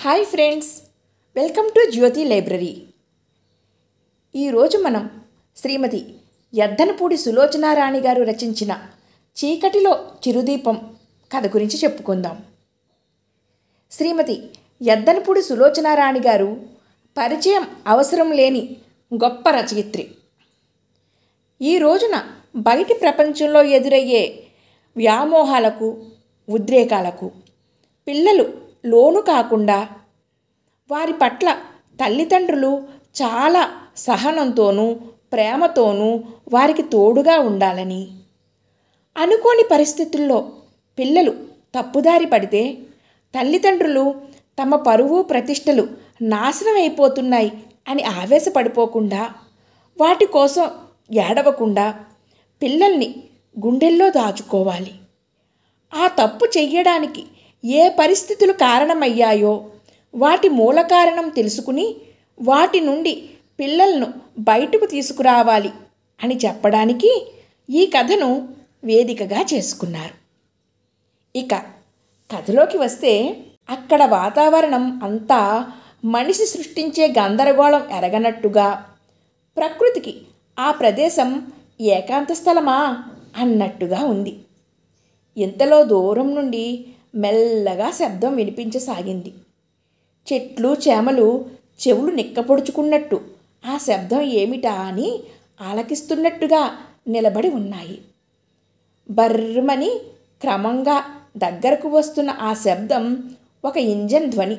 hi friends welcome to Jyothi library ఈరోజు మనం శ్రీమతి ఎద్దనపూడి సులోచనారాణి గారు రచించిన చీకటిలో చిరుదీపం కథ గురించి చెప్పుకుందాం శ్రీమతి ఎద్దనపూడి సులోచనారాణి గారు పరిచయం అవసరం లేని గొప్ప రచయిత్రి ఈ రోజున బయటి ప్రపంచంలో ఎదురయ్యే వ్యామోహాలకు ఉద్రేకాలకు పిల్లలు లోను కాకుండా వారి పట్ల తల్లిదండ్రులు చాలా సహనంతోనూ ప్రేమతోనూ వారికి తోడుగా ఉండాలని అనుకోని పరిస్థితుల్లో పిల్లలు తప్పుదారి పడితే తల్లిదండ్రులు తమ పరువు ప్రతిష్టలు నాశనం అయిపోతున్నాయి అని ఆవేశపడిపోకుండా వాటి కోసం ఏడవకుండా పిల్లల్ని గుండెల్లో దాచుకోవాలి ఆ తప్పు చెయ్యడానికి ఏ పరిస్థితులు కారణమయ్యాయో వాటి మూల కారణం తెలుసుకుని వాటి నుండి పిల్లలను బయటకు తీసుకురావాలి అని చెప్పడానికి ఈ కథను వేదికగా చేసుకున్నారు ఇక కథలోకి వస్తే అక్కడ వాతావరణం అంతా మనిషి సృష్టించే గందరగోళం ఎరగనట్టుగా ప్రకృతికి ఆ ప్రదేశం ఏకాంత స్థలమా అన్నట్టుగా ఉంది ఇంతలో దూరం నుండి మెల్లగా శబ్దం వినిపించసాగింది చెట్లు చేమలు చెవులు నిక్కపొడుచుకున్నట్టు ఆ శబ్దం ఏమిటా అని ఆలకిస్తున్నట్టుగా నిలబడి ఉన్నాయి బర్రమని క్రమంగా దగ్గరకు వస్తున్న ఆ శబ్దం ఒక ఇంజన్ ధ్వని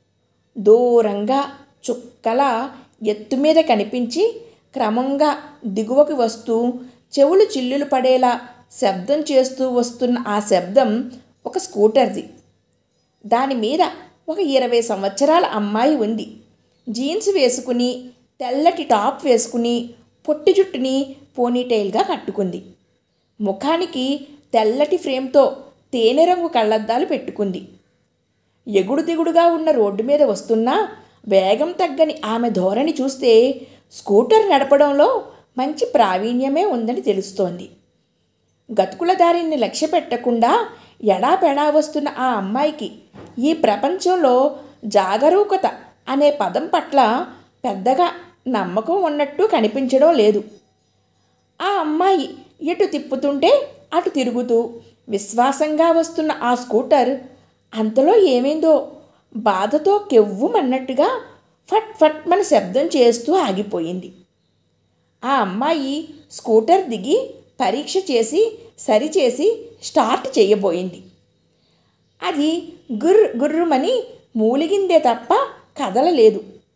దూరంగా చుక్కల ఎత్తు మీద కనిపించి క్రమంగా దిగువకి వస్తూ చెవులు చిల్లులు పడేలా శబ్దం చేస్తూ వస్తున్న ఆ శబ్దం ఒక స్కూటర్ది దాని మీద ఒక ఇరవై సంవత్సరాల అమ్మాయి ఉంది జీన్స్ వేసుకుని తెల్లటి టాప్ వేసుకుని పొట్టి జుట్టుని పోనీటైల్గా కట్టుకుంది ముఖానికి తెల్లటి ఫ్రేమ్తో తేనె రంగు కళ్ళద్దాలు పెట్టుకుంది ఎగుడు దిగుడుగా ఉన్న రోడ్డు మీద వస్తున్నా వేగం తగ్గని ఆమె ధోరణి చూస్తే స్కూటర్ నడపడంలో మంచి ప్రావీణ్యమే ఉందని తెలుస్తోంది గతుకుల దారిని లక్ష్య పెట్టకుండా ఎడాపెడా వస్తున్న ఆ అమ్మాయికి ఈ ప్రపంచంలో జాగరూకత అనే పదం పట్ల పెద్దగా నమ్మకం ఉన్నట్టు కనిపించడం లేదు ఆ అమ్మాయి ఎటు తిప్పుతుంటే అటు తిరుగుతూ విశ్వాసంగా వస్తున్న ఆ స్కూటర్ అంతలో ఏమైందో బాధతో కెవ్వుమన్నట్టుగా ఫట్ ఫట్ మన శబ్దం చేస్తూ ఆగిపోయింది ఆ అమ్మాయి స్కూటర్ దిగి పరీక్ష చేసి సరిచేసి స్టార్ట్ చేయబోయింది అది గుర్ర గుర్రుమని మూలిగిందే తప్ప కదలలేదు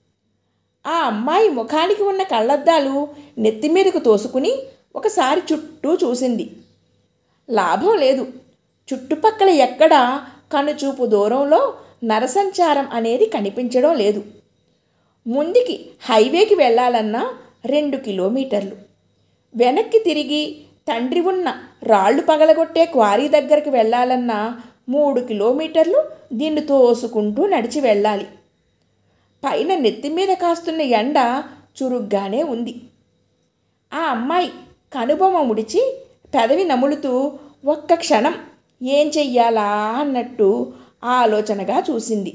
ఆ అమ్మాయి ముఖానికి ఉన్న కళ్ళద్దాలు నెత్తి మీదకు తోసుకుని ఒకసారి చుట్టూ చూసింది లాభం లేదు చుట్టుపక్కల ఎక్కడా కనుచూపు దూరంలో నరసంచారం అనేది కనిపించడం లేదు ముందుకి హైవేకి వెళ్ళాలన్నా రెండు కిలోమీటర్లు వెనక్కి తిరిగి తండ్రి ఉన్న రాళ్ళు పగలగొట్టే క్వారీ దగ్గరికి వెళ్ళాలన్నా మూడు కిలోమీటర్లు దీన్ని తోసుకుంటూ నడిచి వెళ్ళాలి పైన నెత్తి మీద కాస్తున్న ఎండ చురుగ్గానే ఉంది ఆ అమ్మాయి కనుబొమ్మ ముడిచి పెదవి నములుతూ ఒక్క క్షణం ఏం చెయ్యాలా అన్నట్టు ఆలోచనగా చూసింది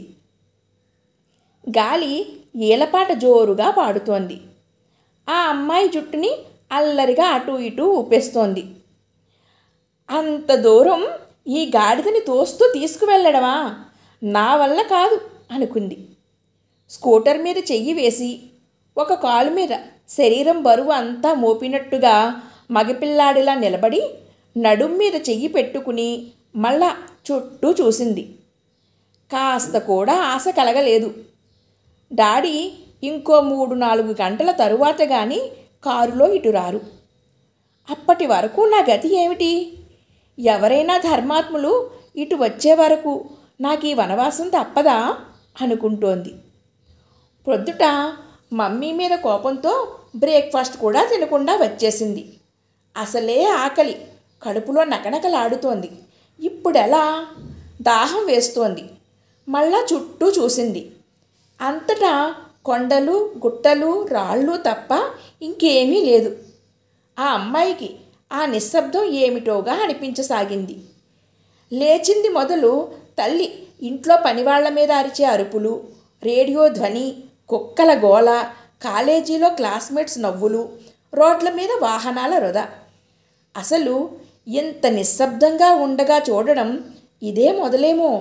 గాలి ఈలపాట జోరుగా పాడుతోంది ఆ అమ్మాయి జుట్టుని అల్లరిగా అటు ఇటు ఊపేస్తోంది అంత దూరం ఈ గాడిదని తోస్తూ తీసుకువెళ్ళడమా నా వల్ల కాదు అనుకుంది స్కూటర్ మీద చెయ్యి వేసి ఒక కాలు మీద శరీరం బరువు అంతా మోపినట్టుగా మగపిల్లాడిలా నిలబడి నడుం మీద చెయ్యి పెట్టుకుని మళ్ళా చుట్టూ చూసింది కాస్త కూడా ఆశ కలగలేదు డాడీ ఇంకో మూడు నాలుగు గంటల తరువాత కానీ కారులో ఇటు రారు అప్పటి వరకు నా గతి ఏమిటి ఎవరైనా ధర్మాత్ములు ఇటు వచ్చే వరకు నాకు ఈ వనవాసం తప్పదా అనుకుంటోంది ప్రొద్దుట మమ్మీ మీద కోపంతో బ్రేక్ఫాస్ట్ కూడా తినకుండా వచ్చేసింది అసలే ఆకలి కడుపులో నకనకలాడుతోంది ఇప్పుడెలా దాహం వేస్తోంది మళ్ళా చుట్టూ చూసింది అంతటా కొండలు గుట్టలు రాళ్ళు తప్ప ఇంకేమీ లేదు ఆ అమ్మాయికి ఆ నిశ్శబ్దం ఏమిటోగా అనిపించసాగింది లేచింది మొదలు తల్లి ఇంట్లో పనివాళ్ల మీద అరిచే అరుపులు రేడియో ధ్వని కుక్కల గోల కాలేజీలో క్లాస్మేట్స్ నవ్వులు రోడ్ల మీద వాహనాల వృధ అసలు ఇంత నిశ్శబ్దంగా ఉండగా చూడడం ఇదే మొదలేమో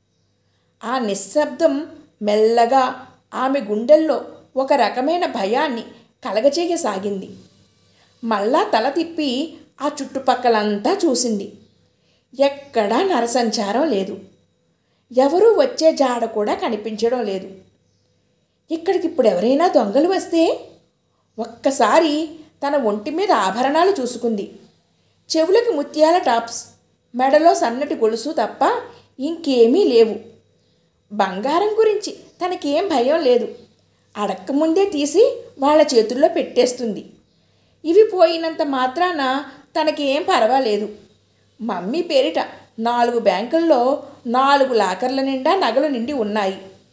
ఆ నిశ్శబ్దం మెల్లగా ఆమె గుండెల్లో ఒక రకమైన భయాన్ని కలగచేయసాగింది మళ్ళా తల తిప్పి ఆ చుట్టుపక్కలంతా చూసింది ఎక్కడా నరసంచారం లేదు ఎవరూ వచ్చే జాడ కూడా కనిపించడం లేదు ఇక్కడికి ఇప్పుడు ఎవరైనా దొంగలు వస్తే ఒక్కసారి తన ఒంటి మీద ఆభరణాలు చూసుకుంది చెవులకి ముత్యాల టాప్స్ మెడలో సన్నటి గొలుసు తప్ప ఇంకేమీ లేవు బంగారం గురించి తనకేం భయం లేదు అడక్కముందే తీసి వాళ్ళ చేతుల్లో పెట్టేస్తుంది ఇవి పోయినంత మాత్రాన తనకేం పర్వాలేదు మమ్మీ పేరిట నాలుగు బ్యాంకుల్లో నాలుగు లాకర్ల నిండా నగలు నిండి ఉన్నాయి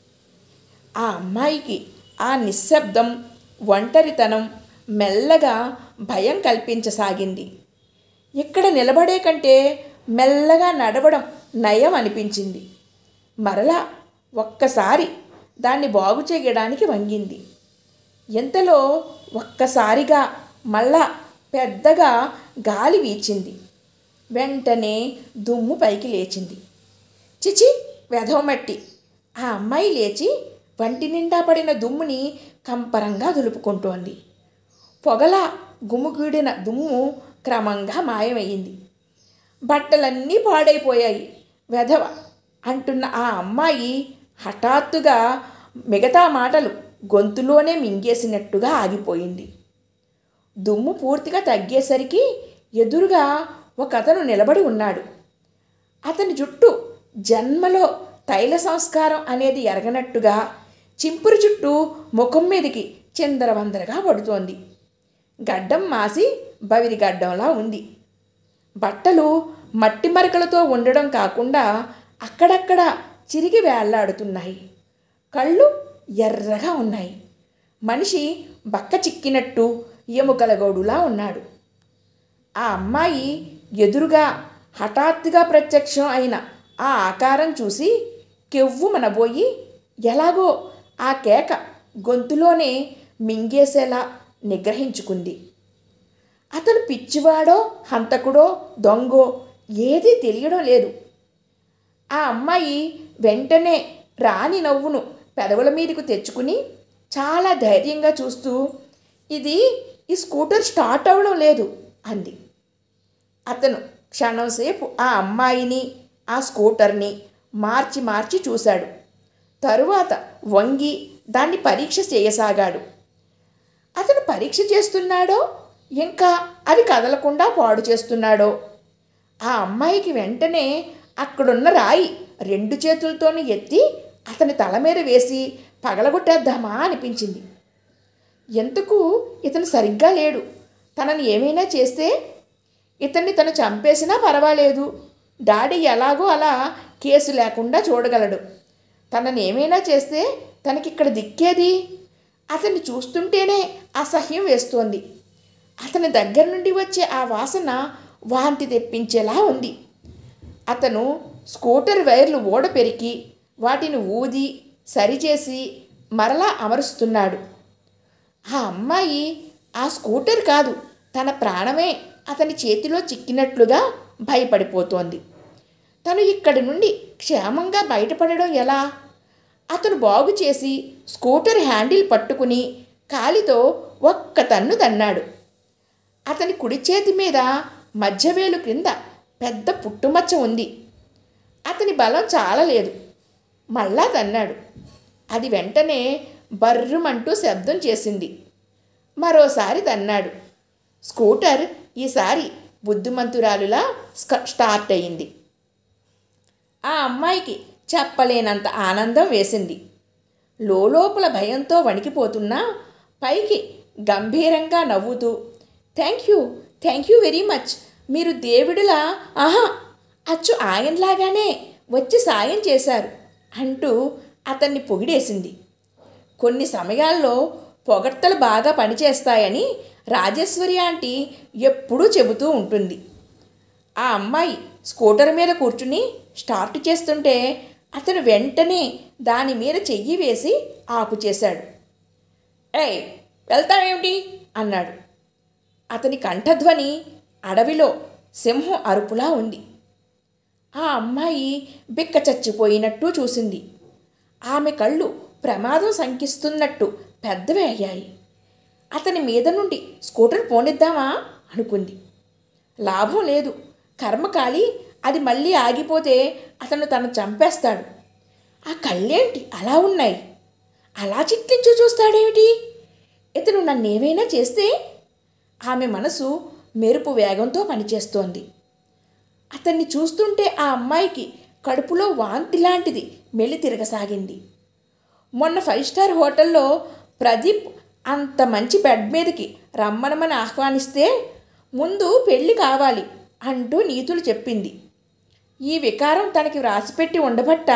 ఆ అమ్మాయికి ఆ నిశ్శబ్దం ఒంటరితనం మెల్లగా భయం కల్పించసాగింది ఇక్కడ నిలబడే కంటే మెల్లగా నడవడం నయం అనిపించింది మరలా ఒక్కసారి దాన్ని బాగు చేయడానికి వంగింది ఇంతలో ఒక్కసారిగా మళ్ళా పెద్దగా గాలి వీచింది వెంటనే దుమ్ము పైకి లేచింది చిచి వెధవమట్టి ఆ అమ్మాయి లేచి వంటి నిండా పడిన దుమ్ముని కంపరంగా దులుపుకుంటోంది పొగల గుమ్ముగూడిన దుమ్ము క్రమంగా మాయమయ్యింది బట్టలన్నీ పాడైపోయాయి వెధవ అంటున్న ఆ అమ్మాయి హఠాత్తుగా మిగతా మాటలు గొంతులోనే మింగేసినట్టుగా ఆగిపోయింది దుమ్ము పూర్తిగా తగ్గేసరికి ఎదురుగా ఒక అతను నిలబడి ఉన్నాడు అతని జుట్టు జన్మలో తైల సంస్కారం అనేది ఎరగనట్టుగా చింపురు చుట్టూ ముఖం మీదకి చిందరవందరగా పడుతోంది గడ్డం మాసి బవిరి గడ్డంలా ఉంది బట్టలు మట్టి మరకలతో ఉండడం కాకుండా అక్కడక్కడ చిరిగి వేళ్లాడుతున్నాయి కళ్ళు ఎర్రగా ఉన్నాయి మనిషి బక్క చిక్కినట్టు ఎముకల గౌడులా ఉన్నాడు ఆ అమ్మాయి ఎదురుగా హఠాత్తుగా ప్రత్యక్షం అయిన ఆ ఆకారం చూసి కెవ్వు మనబోయి ఎలాగో ఆ కేక గొంతులోనే మింగేసేలా నిగ్రహించుకుంది అతను పిచ్చివాడో హంతకుడో దొంగో ఏదీ తెలియడం లేదు ఆ అమ్మాయి వెంటనే రాని నవ్వును పెదవుల మీదకు తెచ్చుకుని చాలా ధైర్యంగా చూస్తూ ఇది ఈ స్కూటర్ స్టార్ట్ అవ్వడం లేదు అంది అతను క్షణంసేపు ఆ అమ్మాయిని ఆ స్కూటర్ని మార్చి మార్చి చూశాడు తరువాత వంగి దాన్ని పరీక్ష చేయసాగాడు అతను పరీక్ష చేస్తున్నాడో ఇంకా అది కదలకుండా పాడు చేస్తున్నాడో ఆ అమ్మాయికి వెంటనే అక్కడున్న రాయి రెండు చేతులతోని ఎత్తి అతని తల మీద వేసి పగలగొట్టేద్దామా అనిపించింది ఎందుకు ఇతను సరిగ్గా లేడు తనని ఏమైనా చేస్తే ఇతన్ని తను చంపేసినా పర్వాలేదు డాడీ ఎలాగో అలా కేసు లేకుండా చూడగలడు తనని ఏమైనా చేస్తే తనకిక్కడ దిక్కేది అతన్ని చూస్తుంటేనే అసహ్యం వేస్తోంది అతని దగ్గర నుండి వచ్చే ఆ వాసన వాంతి తెప్పించేలా ఉంది అతను స్కూటర్ వైర్లు ఓడ పెరికి వాటిని ఊది సరిచేసి మరలా అమరుస్తున్నాడు ఆ అమ్మాయి ఆ స్కూటర్ కాదు తన ప్రాణమే అతని చేతిలో చిక్కినట్లుగా భయపడిపోతోంది తను ఇక్కడి నుండి క్షేమంగా బయటపడడం ఎలా అతను బాగు చేసి స్కూటర్ హ్యాండిల్ పట్టుకుని కాలితో ఒక్క తన్ను తన్నాడు అతని కుడి చేతి మీద మధ్యవేలు క్రింద పెద్ద పుట్టుమచ్చ ఉంది అతని బలం చాలలేదు మళ్ళా తన్నాడు అది వెంటనే బర్రుమంటూ శబ్దం చేసింది మరోసారి తన్నాడు స్కూటర్ ఈసారి బుద్ధిమంతురాలులా స్క- స్టార్ట్ అయింది ఆ అమ్మాయికి చెప్పలేనంత ఆనందం వేసింది లోపల భయంతో వణికిపోతున్నా పైకి గంభీరంగా నవ్వుతూ thank you thank you very much మీరు దేవుడిలా ఆహా అచ్చు ఆయనలాగానే వచ్చి సాయం చేశారు అంటూ అతన్ని పొగిడేసింది కొన్ని సమయాల్లో పొగడ్తలు బాగా పనిచేస్తాయని రాజేశ్వరి ఆంటీ ఎప్పుడూ చెబుతూ ఉంటుంది ఆ అమ్మాయి స్కూటర్ మీద కూర్చుని స్టార్ట్ చేస్తుంటే అతను వెంటనే దాని మీద చెయ్యి వేసి ఆపు చేశాడు ఏయ్ వెళ్తావేమిటి అన్నాడు అతని కంఠధ్వని అడవిలో సింహం అరుపులా ఉంది ఆ అమ్మాయి బిక్క చచ్చిపోయినట్టు చూసింది ఆమె కళ్ళు ప్రమాదం శంకిస్తున్నట్టు పెద్దవి అయ్యాయి అతని మీద నుండి స్కూటర్ పోనిద్దామా అనుకుంది లాభం లేదు కర్మకాలి అది మళ్ళీ ఆగిపోతే అతను తను చంపేస్తాడు ఆ కళ్ళేంటి అలా ఉన్నాయి అలా చిట్లించు చూస్తాడేమిటి ఇతను నన్నేమైనా చేస్తే ఆమె మనసు మెరుపు వేగంతో పనిచేస్తోంది అతన్ని చూస్తుంటే ఆ అమ్మాయికి కడుపులో వాంతి లాంటిది మెల్లి తిరగసాగింది మొన్న ఫైవ్ స్టార్ హోటల్లో ప్రదీప్ అంత మంచి బెడ్ మీదకి రమ్మనమని ఆహ్వానిస్తే ముందు పెళ్ళి కావాలి అంటూ నీతులు చెప్పింది ఈ వికారం తనకి వ్రాసిపెట్టి ఉండబట్ట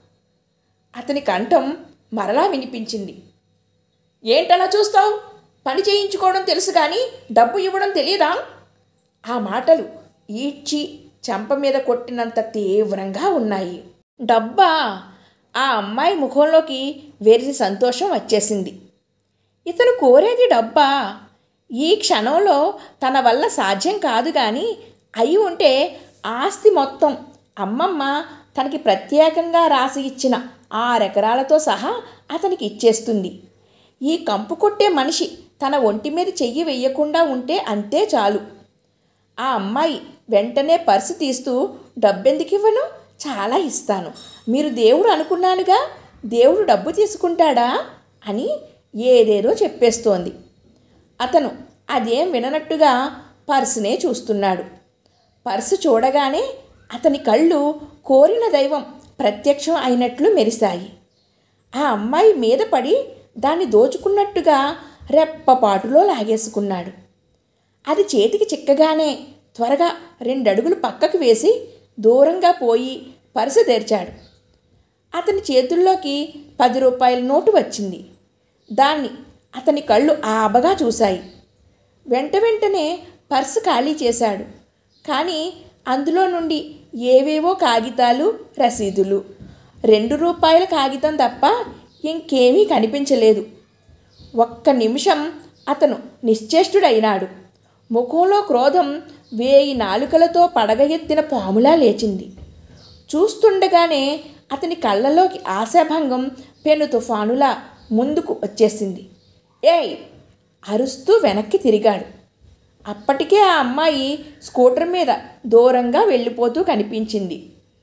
అతని కంఠం మరలా వినిపించింది ఏంటలా చూస్తావు పని చేయించుకోవడం తెలుసు కానీ డబ్బు ఇవ్వడం తెలియదా ఆ మాటలు ఈడ్చి చెంప మీద కొట్టినంత తీవ్రంగా ఉన్నాయి డబ్బా ఆ అమ్మాయి ముఖంలోకి వెర్రి సంతోషం వచ్చేసింది ఇతను కోరేది డబ్బా ఈ క్షణంలో తన వల్ల సాధ్యం కాదు కానీ అయి ఉంటే ఆస్తి మొత్తం అమ్మమ్మ తనకి ప్రత్యేకంగా రాసి ఇచ్చిన ఆరెకరాలతో సహా అతనికి ఇచ్చేస్తుంది ఈ కంపు కొట్టే మనిషి తన ఒంటి మీద చెయ్యి వెయ్యకుండా ఉంటే అంతే చాలు ఆ అమ్మాయి వెంటనే పర్సు తీస్తూ డబ్బెందుకు ఇవ్వను చాలా ఇస్తాను మీరు దేవుడు అనుకున్నానుగా దేవుడు డబ్బు తీసుకుంటాడా అని ఏదేదో చెప్పేస్తోంది అతను అదేం విననట్టుగా పర్సునే చూస్తున్నాడు పర్సు చూడగానే అతని కళ్ళు కోరిన దైవం ప్రత్యక్షం అయినట్లు మెరిశాయి ఆ అమ్మాయి మీద పడి దాన్ని దోచుకున్నట్టుగా రెప్పపాటులో లాగేసుకున్నాడు అది చేతికి చిక్కగానే త్వరగా రెండడుగులు పక్కకు వేసి దూరంగా పోయి పర్సు తెరిచాడు అతని చేతుల్లోకి పది రూపాయల నోటు వచ్చింది దాన్ని అతని కళ్ళు ఆబగా చూశాయి వెంట వెంటనే పర్సు ఖాళీ చేశాడు కానీ అందులో నుండి ఏవేవో కాగితాలు రసీదులు రెండు రూపాయల కాగితం తప్ప ఇంకేమీ కనిపించలేదు ఒక్క నిమిషం అతను నిశ్చేష్టుడైనాడు ముఖంలో క్రోధం వేయి నాలుకలతో పడగ ఎత్తిన పాములా లేచింది చూస్తుండగానే అతని కళ్ళలోకి ఆశాభంగం పెను తుఫానులా ముందుకు వచ్చేసింది ఏయ్ అరుస్తూ వెనక్కి తిరిగాడు అప్పటికే ఆ అమ్మాయి స్కూటర్ మీద దూరంగా వెళ్ళిపోతూ కనిపించింది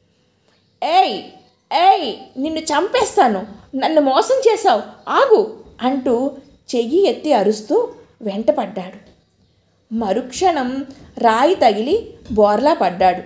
ఏయ్ ఏయ్ నిన్ను చంపేస్తాను నన్ను మోసం చేశావు ఆగు అంటూ చెయ్యి ఎత్తి అరుస్తూ వెంటపడ్డాడు మరుక్షణం రాయి తగిలి బోర్లా పడ్డాడు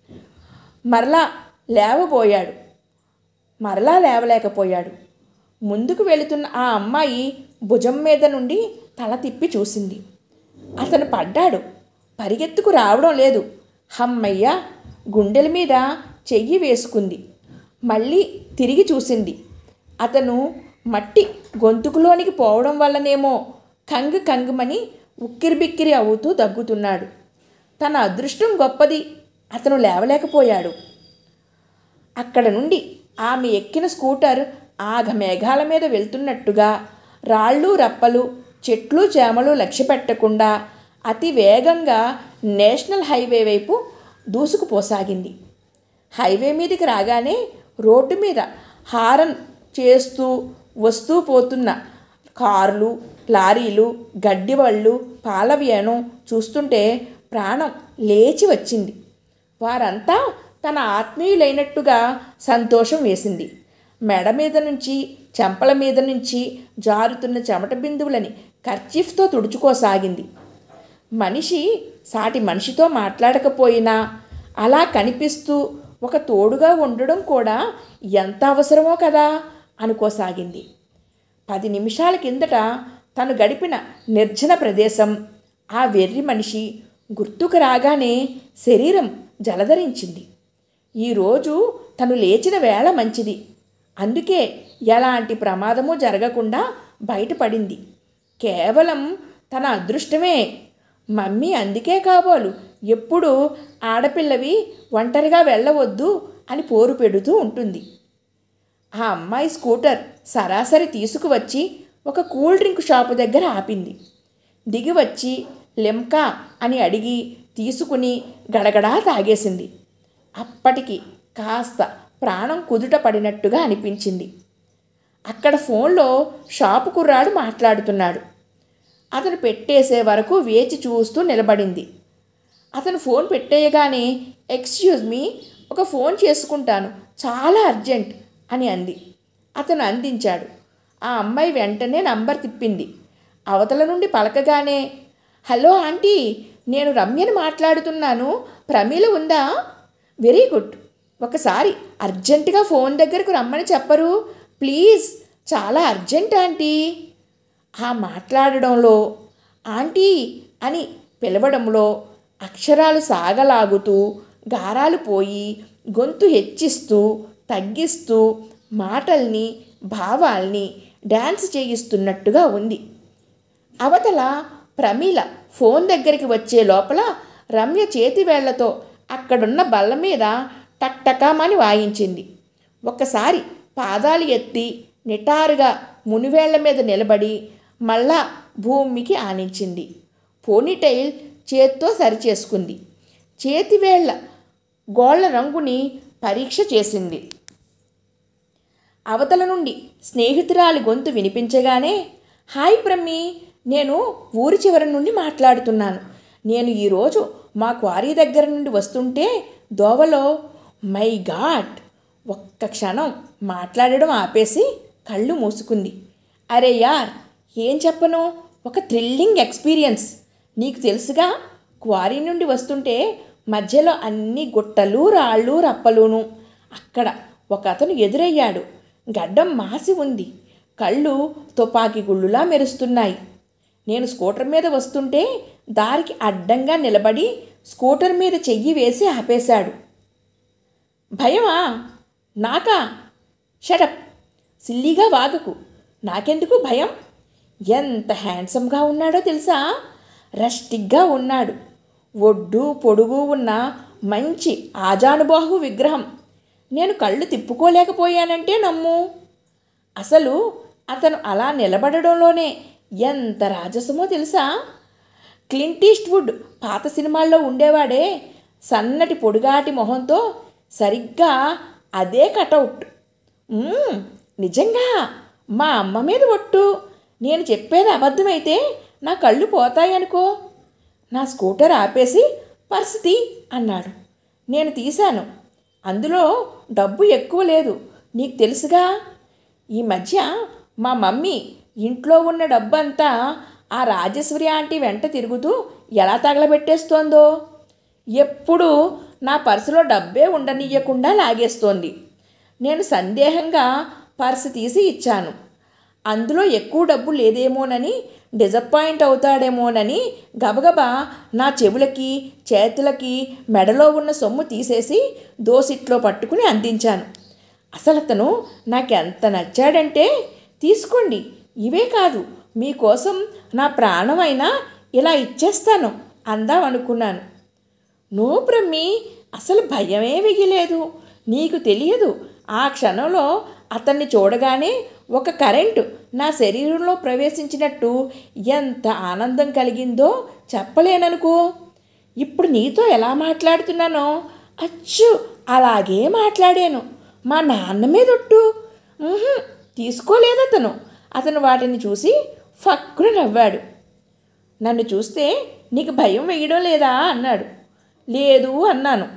మరలా లేవబోయాడు మరలా లేవలేకపోయాడు ముందుకు వెళుతున్న ఆ అమ్మాయి భుజం మీద నుండి తల తిప్పి చూసింది అతను పడ్డాడు పరిగెత్తుకు రావడం లేదు హమ్మయ్య గుండెల మీద చెయ్యి వేసుకుంది మళ్ళీ తిరిగి చూసింది అతను మట్టి గొంతుకులోనికి పోవడం వల్లనేమో కంగు కంగుమని ఉక్కిరిబిక్కిరి అవుతూ దగ్గుతున్నాడు తన అదృష్టం గొప్పది అతను లేవలేకపోయాడు అక్కడ నుండి ఆమె ఎక్కిన స్కూటర్ ఆగ మేఘాల మీద వెళ్తున్నట్టుగా రాళ్ళు రప్పలు చెట్లు చేమలు లక్ష్య పెట్టకుండా అతి వేగంగా నేషనల్ హైవే వైపు దూసుకుపోసాగింది హైవే మీదకి రాగానే రోడ్డు మీద హారన్ చేస్తూ వస్తూ పోతున్న కార్లు లారీలు గడ్డిబళ్ళు పాలవ్యానం చూస్తుంటే ప్రాణం లేచి వచ్చింది వారంతా తన ఆత్మీయులైనట్టుగా సంతోషం వేసింది మెడ మీద నుంచి చెంపల మీద నుంచి జారుతున్న చెమట బిందువులని కర్చీఫ్తో తుడుచుకోసాగింది మనిషి సాటి మనిషితో మాట్లాడకపోయినా అలా కనిపిస్తూ ఒక తోడుగా ఉండడం కూడా ఎంత అవసరమో కదా అనుకోసాగింది పది నిమిషాల కిందట తను గడిపిన నిర్జన ప్రదేశం ఆ వెర్రి మనిషి గుర్తుకు రాగానే శరీరం జలధరించింది ఈరోజు తను లేచిన వేళ మంచిది అందుకే ఎలాంటి ప్రమాదము జరగకుండా బయటపడింది కేవలం తన అదృష్టమే మమ్మీ అందుకే కాబోలు ఎప్పుడూ ఆడపిల్లవి ఒంటరిగా వెళ్ళవద్దు అని పోరు పెడుతూ ఉంటుంది ఆ అమ్మాయి స్కూటర్ సరాసరి తీసుకువచ్చి ఒక కూల్ డ్రింక్ షాపు దగ్గర ఆపింది దిగి వచ్చి లెమ్కా అని అడిగి తీసుకుని గడగడా తాగేసింది అప్పటికి కాస్త ప్రాణం కుదుట పడినట్టుగా అనిపించింది అక్కడ ఫోన్లో షాపు కుర్రాడు మాట్లాడుతున్నాడు అతను పెట్టేసే వరకు వేచి చూస్తూ నిలబడింది అతను ఫోన్ పెట్టేయగానే ఎక్స్క్యూజ్ మీ ఒక ఫోన్ చేసుకుంటాను చాలా అర్జెంట్ అని అంది అతను అందించాడు ఆ అమ్మాయి వెంటనే నంబర్ తిప్పింది అవతల నుండి పలకగానే హలో ఆంటీ నేను రమ్యని మాట్లాడుతున్నాను ప్రమీల ఉందా వెరీ గుడ్ ఒకసారి అర్జెంటుగా ఫోన్ దగ్గరకు రమ్మని చెప్పరు ప్లీజ్ చాలా అర్జెంట్ ఆంటీ ఆ మాట్లాడడంలో ఆంటీ అని పిలవడంలో అక్షరాలు సాగలాగుతూ గారాలు పోయి గొంతు హెచ్చిస్తూ తగ్గిస్తూ మాటల్ని భావాల్ని డ్యాన్స్ చేయిస్తున్నట్టుగా ఉంది అవతల ప్రమీల ఫోన్ దగ్గరికి వచ్చే లోపల రమ్య చేతివేళ్లతో అక్కడున్న బల్ల మీద టక్టకామని వాయించింది ఒక్కసారి పాదాలు ఎత్తి నిటారుగా మునివేళ్ల మీద నిలబడి మళ్ళా భూమికి ఆనించింది పోనీటైల్ చేత్తో సరిచేసుకుంది చేతివేళ్ల గోళ్ల రంగుని పరీక్ష చేసింది అవతల నుండి స్నేహితురాలి గొంతు వినిపించగానే హాయ్ ప్రమ్మి నేను ఊరి చివరి నుండి మాట్లాడుతున్నాను నేను ఈరోజు మా క్వారీ దగ్గర నుండి వస్తుంటే దోవలో మై గాడ్ ఒక్క క్షణం మాట్లాడడం ఆపేసి కళ్ళు మూసుకుంది అరే యార్ ఏం చెప్పను ఒక థ్రిల్లింగ్ ఎక్స్పీరియన్స్ నీకు తెలుసుగా క్వారీ నుండి వస్తుంటే మధ్యలో అన్ని గుట్టలు రాళ్ళు రప్పలును అక్కడ ఒక అతను ఎదురయ్యాడు గడ్డం మాసి ఉంది కళ్ళు తుపాకీ గుళ్ళులా మెరుస్తున్నాయి నేను స్కూటర్ మీద వస్తుంటే దారికి అడ్డంగా నిలబడి స్కూటర్ మీద చెయ్యి వేసి ఆపేశాడు భయమా నాకా షటప్ సిల్లీగా వాగకు నాకెందుకు భయం ఎంత హ్యాండ్సమ్గా ఉన్నాడో తెలుసా రస్టిక్గా ఉన్నాడు ఒడ్డు పొడుగు ఉన్న మంచి ఆజానుబాహు విగ్రహం నేను కళ్ళు తిప్పుకోలేకపోయానంటే నమ్ము అసలు అతను అలా నిలబడడంలోనే ఎంత రాజసమో తెలుసా క్లింట్ ఈస్ట్వుడ్ పాత సినిమాల్లో ఉండేవాడే సన్నటి పొడుగాటి మొహంతో సరిగ్గా అదే కటౌట్ మ్మ్, నిజంగా మా అమ్మ మీద ఒట్టు నేను చెప్పేది అబద్ధమైతే నా కళ్ళు పోతాయనుకో నా స్కూటర్ ఆపేసి పరిస్థితి అన్నాడు నేను తీశాను అందులో డబ్బు ఎక్కువ లేదు నీకు తెలుసుగా ఈ మధ్య మా మమ్మీ ఇంట్లో ఉన్న డబ్బంతా ఆ రాజేశ్వరి ఆంటీ వెంట తిరుగుతూ ఎలా తగలబెట్టేస్తోందో ఎప్పుడు నా పర్సులో డబ్బే ఉండనియ్యకుండా లాగేస్తోంది నేను సందేహంగా పర్సు తీసి ఇచ్చాను అందులో ఎక్కువ డబ్బు లేదేమోనని డిసప్పాయింట్ అవుతాడేమోనని గబగబా నా చెవులకి చేతులకి మెడలో ఉన్న సొమ్ము తీసేసి దోసిట్లో పట్టుకుని అందించాను అసలు అతను నాకెంత నచ్చాడంటే తీసుకోండి ఇవే కాదు మీకోసం నా ప్రాణమైనా ఇలా ఇచ్చేస్తాను అందాం అనుకున్నాను నో బ్రహ్మి అసలు భయమే వెయ్యలేదు నీకు తెలియదు ఆ క్షణంలో అతన్ని చూడగానే ఒక కరెంటు నా శరీరంలో ప్రవేశించినట్టు ఎంత ఆనందం కలిగిందో చెప్పలేననుకో ఇప్పుడు నీతో ఎలా మాట్లాడుతున్నానో అచ్చు అలాగే మాట్లాడాను మా నాన్న మీద ఒట్టు ఉహుం, తీసుకోలేదు అతను అతను వాటిని చూసి ఫక్కున నవ్వాడు నన్ను చూస్తే నీకు భయం వేయడం లేదా అన్నాడు లేదు అన్నాను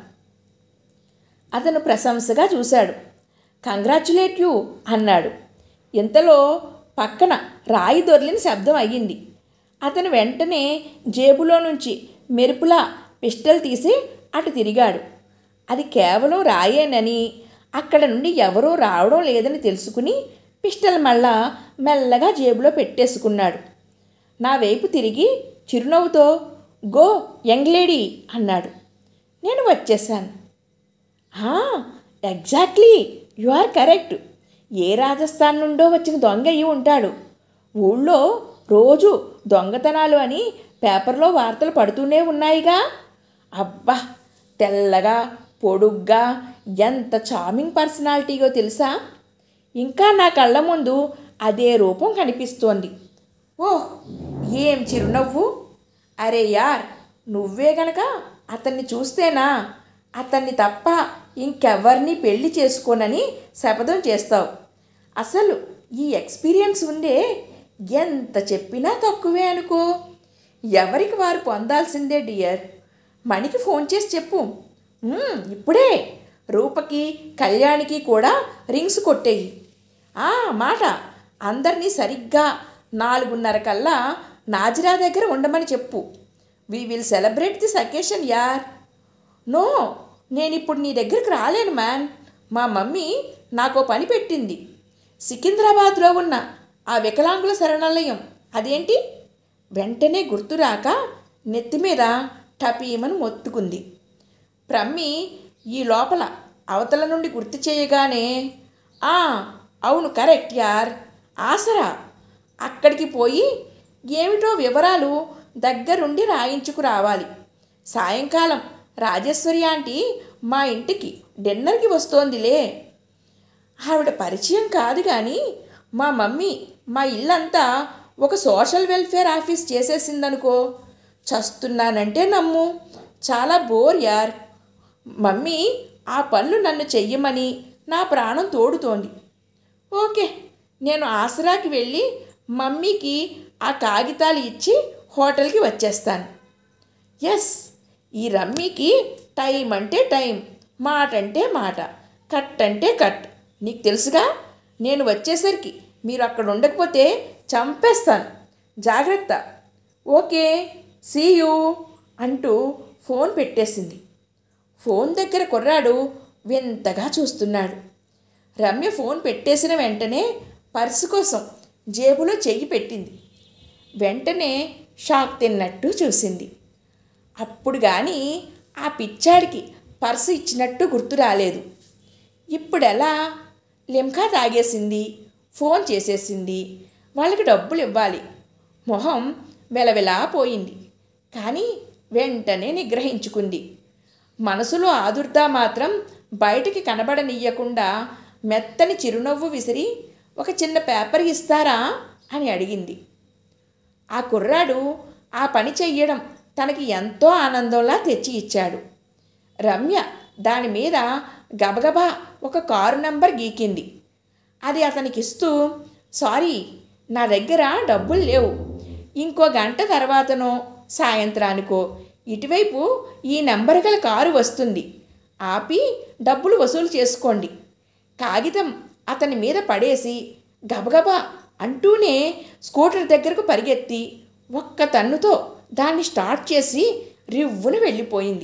అతను ప్రశంసగా చూశాడు కంగ్రాచులేట్ యూ అన్నాడు ఇంతలో పక్కన రాయి దొర్లిన శబ్దం అయ్యింది అతను వెంటనే జేబులో నుంచి మెరుపులా పిస్టల్ తీసి అటు తిరిగాడు అది కేవలం రాయేనని అక్కడ నుండి ఎవరూ రావడం లేదని తెలుసుకుని పిస్టల్ మళ్ళా మెల్లగా జేబులో పెట్టేసుకున్నాడు నా వైపు తిరిగి చిరునవ్వుతో గో యంగ్ లేడీ అన్నాడు నేను వచ్చేసాను "ఆ, ఎగ్జాక్ట్లీ యు ఆర్ కరెక్ట్ ఏ రాజస్థాన్ నుండో వచ్చిన దొంగ అయి ఉంటాడు ఊళ్ళో రోజు దొంగతనాలు అని పేపర్లో వార్తలు పడుతూనే ఉన్నాయిగా అబ్బా తెల్లగా పొడుగ్గా ఎంత చామింగ్ పర్సనాలిటీయో తెలుసా ఇంకా నా కళ్ళ ముందు అదే రూపం కనిపిస్తోంది ఓహ్ ఏం చిరునవ్వు అరే యార్ నువ్వే గనక అతన్ని చూస్తేనా అతన్ని తప్ప ఇంకెవ్వరిని పెళ్లి చేసుకోనని శపథం చేస్తావు అసలు ఈ ఎక్స్పీరియన్స్ ఉందే ఎంత చెప్పినా తక్కువే అనుకో ఎవరికి వారు పొందాల్సిందే డియర్ మణికి ఫోన్ చేసి చెప్పు "మ్మ్, ఇప్పుడే రూపకి కళ్యాణికి కూడా రింగ్స్ కొట్టేయి ఆ మాట అందరినీ సరిగ్గా నాలుగున్నర కల్లా నాజిరా దగ్గర ఉండమని చెప్పు we will celebrate this occasion యార్ నో నేను ఇప్పుడు నీ దగ్గరికి రాలేను మ్యాన్ మా మమ్మీ నాకో పని పెట్టింది సికింద్రాబాద్లో ఉన్న ఆ వికలాంగుల శరణాలయం అదేంటి వెంటనే గుర్తురాక నెత్తి మీద టపీమని మొత్తుకుంది ప్రమ్మి ఈ లోపల అవతల నుండి గుర్తు చేయగానే ఆ అవును కరెక్ట్ యార్ ఆసరా అక్కడికి పోయి ఏమిటో వివరాలు దగ్గరుండి రాయించుకు రావాలి సాయంకాలం రాజేశ్వరి ఆంటీ మా ఇంటికి డిన్నర్కి వస్తోందిలే ఆవిడ పరిచయం కాదు కానీ మా మమ్మీ మా ఇల్లంతా ఒక సోషల్ వెల్ఫేర్ ఆఫీస్ చేసేసిందనుకో చస్తున్నానంటే నమ్ము చాలా బోర్ యార్ మమ్మీ ఆ పనులు నన్ను చెయ్యమని నా ప్రాణం తోడుతోంది ఓకే నేను ఆసరాకి వెళ్ళి మమ్మీకి ఆ కాగితాలు ఇచ్చి హోటల్కి వచ్చేస్తాను ఎస్ ఈ రమ్మీకి టైం అంటే టైం మాట అంటే మాట కట్ అంటే కట్ నీకు తెలుసుగా నేను వచ్చేసరికి మీరు అక్కడ ఉండకపోతే చంపేస్తాను జాగ్రత్త ఓకే సీ యూ అంటూ ఫోన్ పెట్టేసింది ఫోన్ దగ్గర కుర్రాడు వింతగా చూస్తున్నాడు రమ్య ఫోన్ పెట్టేసిన వెంటనే పర్సు కోసం జేబులో చెయ్యి పెట్టింది వెంటనే షాక్ తిన్నట్టు చూసింది అప్పుడు కానీ ఆ పిచ్చాడికి పర్సు ఇచ్చినట్టు గుర్తు రాలేదు ఇప్పుడెలా లిమ్కా తాగేసింది ఫోన్ చేసేసింది వాళ్ళకి డబ్బులు ఇవ్వాలి మొహం వెలవెలా పోయింది కానీ వెంటనే నిగ్రహించుకుంది మనసులో ఆదుర్దా మాత్రం బయటికి కనబడనీయకుండా మెత్తని చిరునవ్వు విసిరి ఒక చిన్న పేపర్ ఇస్తారా అని అడిగింది ఆ కుర్రాడు ఆ పని చెయ్యడం తనకి ఎంతో ఆనందంలా తెచ్చి ఇచ్చాడు రమ్య దాని మీద గబగబా ఒక కారు నంబర్ గీకింది అది అతనికిస్తూ సారీ నా దగ్గర డబ్బులు లేవు ఇంకో గంట తర్వాతనో సాయంత్రానికో ఇటువైపు ఈ నెంబర్ గల కారు వస్తుంది ఆపి డబ్బులు వసూలు చేసుకోండి కాగితం అతని మీద పడేసి గబగబా అంటూనే స్కూటర్ దగ్గరకు పరిగెత్తి ఒక్క తన్నుతో దాన్ని స్టార్ట్ చేసి రివ్వున వెళ్ళిపోయింది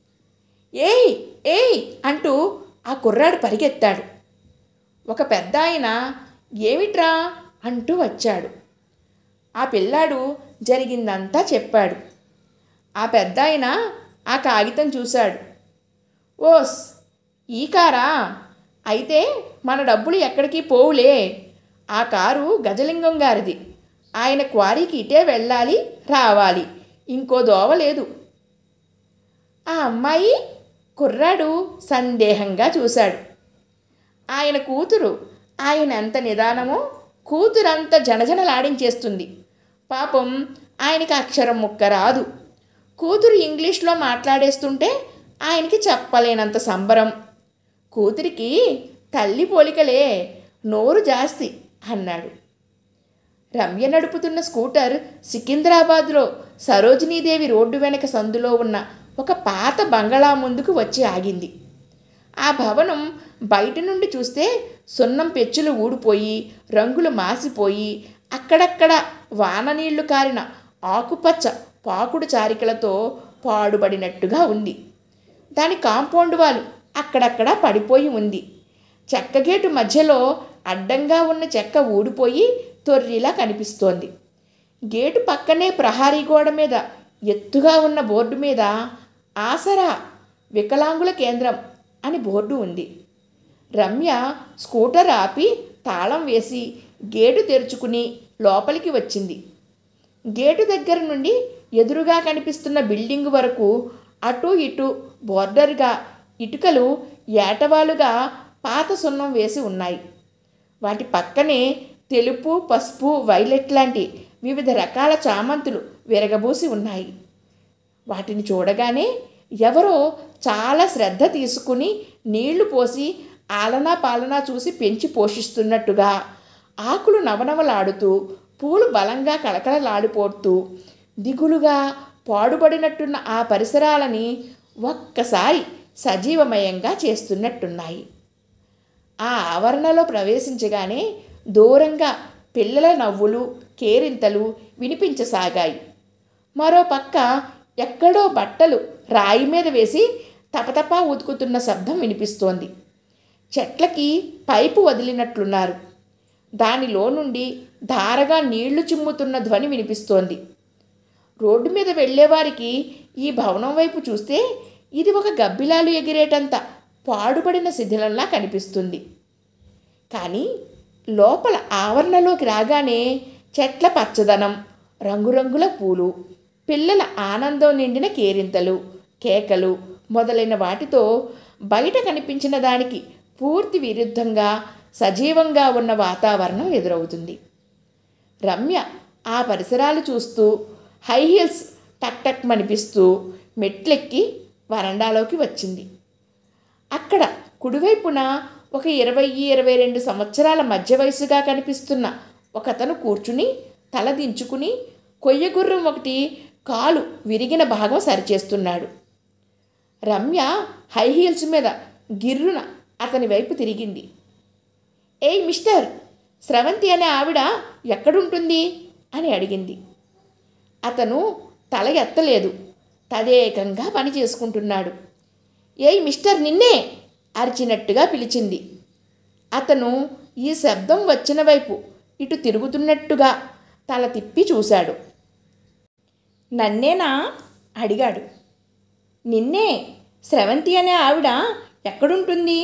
ఏయ్ ఏయ్ అంటూ ఆ కుర్రాడు పరిగెత్తాడు ఒక పెద్ద ఆయన ఏమిట్రా అంటూ వచ్చాడు ఆ పిల్లాడు జరిగిందంతా చెప్పాడు ఆ పెద్ద ఆయన ఆ కాగితం చూశాడు ఓస్ ఈ కారా అయితే మన డబ్బులు ఎక్కడికి పోవులే ఆ కారు గజలింగం గారిది ఆయన క్వారీకి ఇటే వెళ్ళాలి రావాలి ఇంకో దోవ లేదు ఆ అమ్మాయి కుర్రాడు సందేహంగా చూశాడు ఆయన కూతురు ఆయన ఎంత నిదానమో కూతురంత జనజనలాడించేస్తుంది పాపం ఆయనకి అక్షరం ముక్క రాదు కూతురు ఇంగ్లీష్లో మాట్లాడేస్తుంటే ఆయనకి చెప్పలేనంత సంబరం కూతురికి తల్లి పోలికలే నోరు జాస్తి అన్నాడు రమ్య నడుపుతున్న స్కూటర్ సికింద్రాబాద్లో సరోజినీదేవి రోడ్డు వెనక సందులో ఉన్న ఒక పాత బంగళా ముందుకు వచ్చి ఆగింది ఆ భవనం బయట నుండి చూస్తే సున్నం పెచ్చులు ఊడిపోయి రంగులు మాసిపోయి అక్కడక్కడ వాన నీళ్లు కారిన ఆకుపచ్చ పాకుడు చారికలతో పాడుబడినట్టుగా ఉంది దాని కాంపౌండ్ వాల్ అక్కడక్కడ పడిపోయి ఉంది చెక్క గేటు మధ్యలో అడ్డంగా ఉన్న చెక్క ఊడిపోయి తొర్రిలా కనిపిస్తోంది గేటు పక్కనే ప్రహారీ గోడ మీద ఎత్తుగా ఉన్న బోర్డు మీద ఆసరా వికలాంగుల కేంద్రం అని బోర్డు ఉంది రమ్య స్కూటర్ ఆపి తాళం వేసి గేటు తెరుచుకుని లోపలికి వచ్చింది గేటు దగ్గర నుండి ఎదురుగా కనిపిస్తున్న బిల్డింగ్ వరకు అటు ఇటు బోర్డర్గా ఇటుకలు ఏటవాలుగా పాత సున్నం వేసి ఉన్నాయి వాటి పక్కనే తెలుపు పసుపు వైలెట్ లాంటి వివిధ రకాల చామంతులు విరగబూసి ఉన్నాయి వాటిని చూడగానే ఎవరో చాలా శ్రద్ధ తీసుకుని నీళ్లు పోసి ఆలనా పాలనా చూసి పెంచి పోషిస్తున్నట్టుగా ఆకులు నవనవలాడుతూ పూలు బలంగా కళకళలాడిపోతూ దిగులుగా పాడుబడినట్టున్న ఆ పరిసరాలని ఒక్కసారి సజీవమయంగా చేస్తున్నట్టున్నాయి ఆ ఆవరణలో ప్రవేశించగానే దూరంగా పిల్లల నవ్వులు కేరింతలు వినిపించసాగాయి మరో పక్క ఎక్కడో బట్టలు రాయి మీద వేసి తపతపా ఉతుకుతున్న శబ్దం వినిపిస్తోంది చెట్లకి పైపు వదిలినట్లున్నారు దానిలో నుండి ధారగా నీళ్లు చిమ్ముతున్న ధ్వని వినిపిస్తోంది రోడ్డు మీద వెళ్ళేవారికి ఈ భవనం వైపు చూస్తే ఇది ఒక గబ్బిలాలు ఎగిరేటంత పాడుపడిన శిథిలంలా కనిపిస్తుంది కానీ లోపల ఆవరణలోకి రాగానే చెట్ల పచ్చదనం రంగురంగుల పూలు పిల్లల ఆనందం నిండిన కేరింతలు కేకలు మొదలైన వాటితో బయట కనిపించిన దానికి పూర్తి విరుద్ధంగా సజీవంగా ఉన్న వాతావరణం ఎదురవుతుంది రమ్య ఆ పరిసరాలు చూస్తూ హై హీల్స్ టక్ టక్ మనిపిస్తూ మెట్లెక్కి వరండాలోకి వచ్చింది అక్కడ కుడివైపున ఒక ఇరవై ఇరవై రెండు సంవత్సరాల మధ్య వయసుగా కనిపిస్తున్న ఒకతను కూర్చుని తల దించుకుని కొయ్యగుర్రం ఒకటి కాలు విరిగిన భాగం సరిచేస్తున్నాడు రమ్య హై హీల్స్ మీద గిర్రున అతని వైపు తిరిగింది ఏయ్ మిస్టర్ స్రవంతి అనే ఆవిడ ఎక్కడుంటుంది అని అడిగింది అతను తల ఎత్తలేదు తదేకంగా పని చేసుకుంటున్నాడు ఏయ్ మిస్టర్ నిన్నే అరిచినట్టుగా పిలిచింది అతను ఈ శబ్దం వచ్చిన వైపు ఇటు తిరుగుతున్నట్టుగా తల తిప్పి చూశాడు నన్నేనా అడిగాడు నిన్నే స్రవంతి అనే ఆవిడ ఎక్కడుంటుంది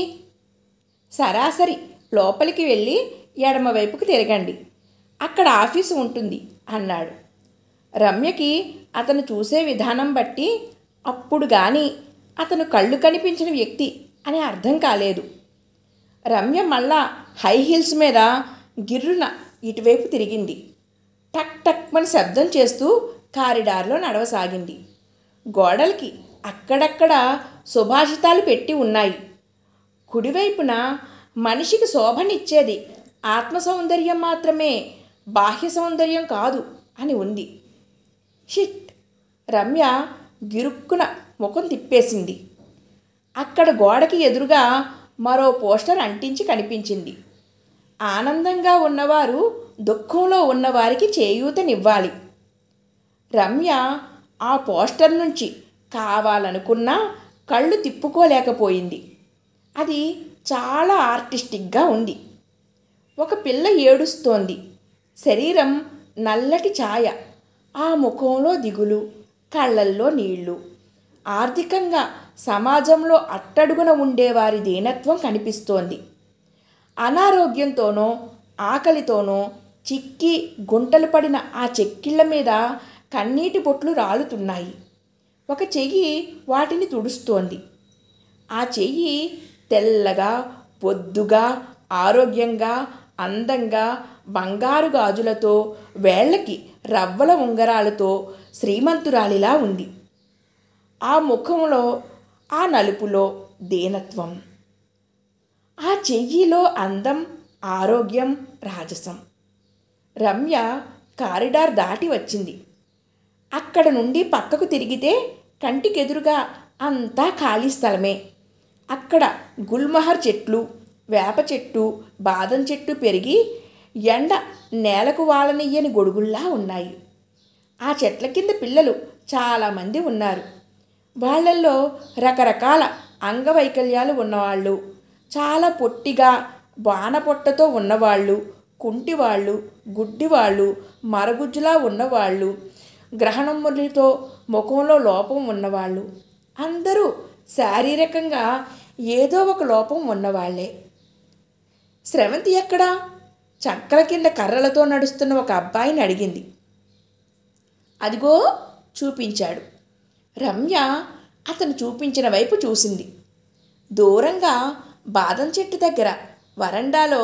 సరాసరి లోపలికి వెళ్ళి ఎడమ వైపుకు తిరగండి అక్కడ ఆఫీసు ఉంటుంది అన్నాడు రమ్యకి అతను చూసే విధానం బట్టి అప్పుడు కానీ అతను కళ్ళు కనిపించిన వ్యక్తి అని అర్థం కాలేదు రమ్య మళ్ళా హై హీల్స్ మీద గిర్రున ఇటువైపు తిరిగింది టక్ టక్ అని శబ్దం చేస్తూ కారిడార్లో నడవసాగింది గోడలకి అక్కడక్కడ సుభాషితాలు పెట్టి ఉన్నాయి కుడివైపున మనిషికి శోభనిచ్చేది ఆత్మ సౌందర్యం మాత్రమే బాహ్య సౌందర్యం కాదు అని ఉంది షిట్ రమ్య గిరుక్కున ముఖం తిప్పేసింది అక్కడ గోడకి ఎదురుగా మరో పోస్టర్ అంటించి కనిపించింది ఆనందంగా ఉన్నవారు దుఃఖంలో ఉన్నవారికి చేయూతనివ్వాలి రమ్య ఆ పోస్టర్ నుంచి కావాలనుకున్నా కళ్ళు తిప్పుకోలేకపోయింది అది చాలా ఆర్టిస్టిక్గా ఉంది ఒక పిల్ల ఏడుస్తోంది శరీరం నల్లటి ఛాయ ఆ ముఖంలో దిగులు కళ్ళల్లో నీళ్లు ఆర్థికంగా సమాజంలో అట్టడుగున ఉండేవారి దీనత్వం కనిపిస్తోంది అనారోగ్యంతోనో ఆకలితోనో చిక్కి గుంటలు పడిన ఆ చెక్కిళ్ళ మీద కన్నీటి బొట్లు రాలుతున్నాయి ఒక చెయ్యి వాటిని తుడుస్తోంది ఆ చెయ్యి తెల్లగా బొద్దుగా ఆరోగ్యంగా అందంగా బంగారు గాజులతో వేళ్ళకి రవ్వల ఉంగరాలతో శ్రీమంతురాలిలా ఉంది ఆ ముఖంలో ఆ నలుపులో దీనత్వం ఆ చెయ్యిలో అందం ఆరోగ్యం రాజసం రమ్య కారిడార్ దాటి వచ్చింది అక్కడ నుండి పక్కకు తిరిగితే కంటికెదురుగా అంతా ఖాళీ స్థలమే అక్కడ గుల్మహర్ చెట్లు వేప చెట్టు బాదం చెట్టు పెరిగి ఎండ నేలకు వాలనియ్యని గొడుగుల్లా ఉన్నాయి ఆ చెట్ల కింద పిల్లలు చాలామంది ఉన్నారు వాళ్ళల్లో రకరకాల అంగవైకల్యాలు ఉన్నవాళ్ళు చాలా పొట్టిగా బాణపొట్టతో ఉన్నవాళ్ళు కుంటివాళ్ళు గుడ్డివాళ్ళు మరగుజ్జులా ఉన్నవాళ్ళు గ్రహణములతో ముఖంలో లోపం ఉన్నవాళ్ళు అందరూ శారీరకంగా ఏదో ఒక లోపం ఉన్నవాళ్లే స్రవంతి ఎక్కడా చక్కల కింద కర్రలతో నడుస్తున్న ఒక అబ్బాయిని అడిగింది అదిగో చూపించాడు రమ్య అతను చూపించిన వైపు చూసింది దూరంగా బాదం చెట్టు దగ్గర వరండాలో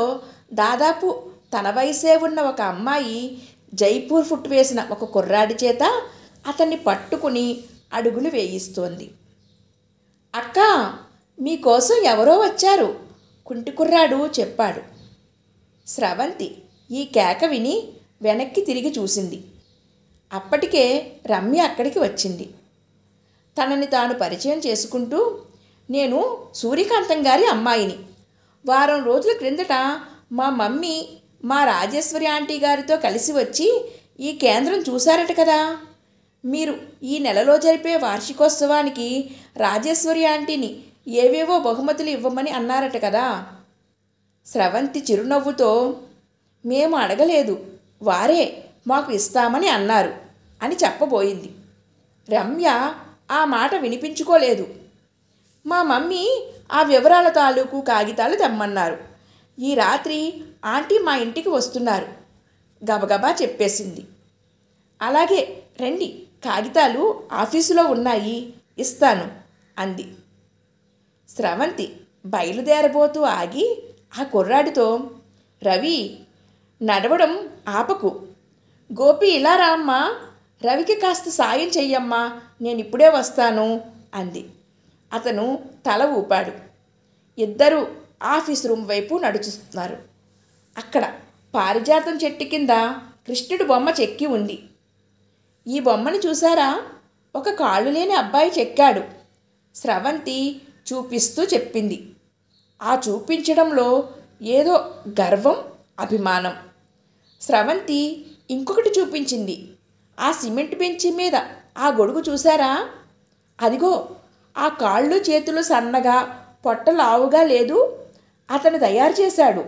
దాదాపు తన వయసే ఉన్న ఒక అమ్మాయి జైపూర్ ఫుట్ వేసిన ఒక కుర్రాడి చేత అతన్ని పట్టుకుని అడుగులు వేయిస్తోంది అక్క మీకోసం ఎవరో వచ్చారు కుంటి కుర్రాడు చెప్పాడు స్రవంతి ఈ కేక విని వెనక్కి తిరిగి చూసింది అప్పటికే రమ్య అక్కడికి వచ్చింది తనని తాను పరిచయం చేసుకుంటూ నేను సూర్యకాంతం గారి అమ్మాయిని వారం రోజుల క్రిందట మా మమ్మీ మా రాజేశ్వరి ఆంటీ గారితో కలిసి వచ్చి ఈ కేంద్రం చూశారట కదా మీరు ఈ నెలలో జరిపే వార్షికోత్సవానికి రాజేశ్వరి ఆంటీని ఏవేవో బహుమతులు ఇవ్వమని అన్నారట కదా స్రవంతి చిరునవ్వుతో మేము అడగలేదు వారే మాకు ఇస్తామని అన్నారు అని చెప్పబోయింది రమ్య ఆ మాట వినిపించుకోలేదు మా మమ్మీ ఆ వివరాల తాలూకు కాగితాలు తెమ్మన్నారు ఈ రాత్రి ఆంటీ మా ఇంటికి వస్తున్నారు గబగబా చెప్పేసింది అలాగే రండి కాగితాలు ఆఫీసులో ఉన్నాయి ఇస్తాను అంది స్రవంతి బయలుదేరబోతూ ఆగి ఆ కుర్రాడితో రవి నడవడం ఆపకు గోపి ఇలా రామ్మా రవికి కాస్త సాయం చెయ్యమ్మా నేను ఇప్పుడే వస్తాను అంది అతను తల ఊపాడు ఇద్దరూ ఆఫీస్ రూమ్ వైపు నడుచుస్తున్నారు అక్కడ పారిజాతం చెట్టు కింద కృష్ణుడి బొమ్మ చెక్కి ఉంది ఈ బొమ్మను చూసారా ఒక కాళ్ళు లేని అబ్బాయి చెక్కాడు స్రవంతి చూపిస్తూ చెప్పింది ఆ చూపించడంలో ఏదో గర్వం అభిమానం స్రవంతి ఇంకొకటి చూపించింది ఆ సిమెంట్ బెంచి మీద ఆ గొడుగు చూసారా అదిగో ఆ కాళ్ళు చేతులు సన్నగా పొట్ట లావుగా లేదు అతను తయారు చేశాడు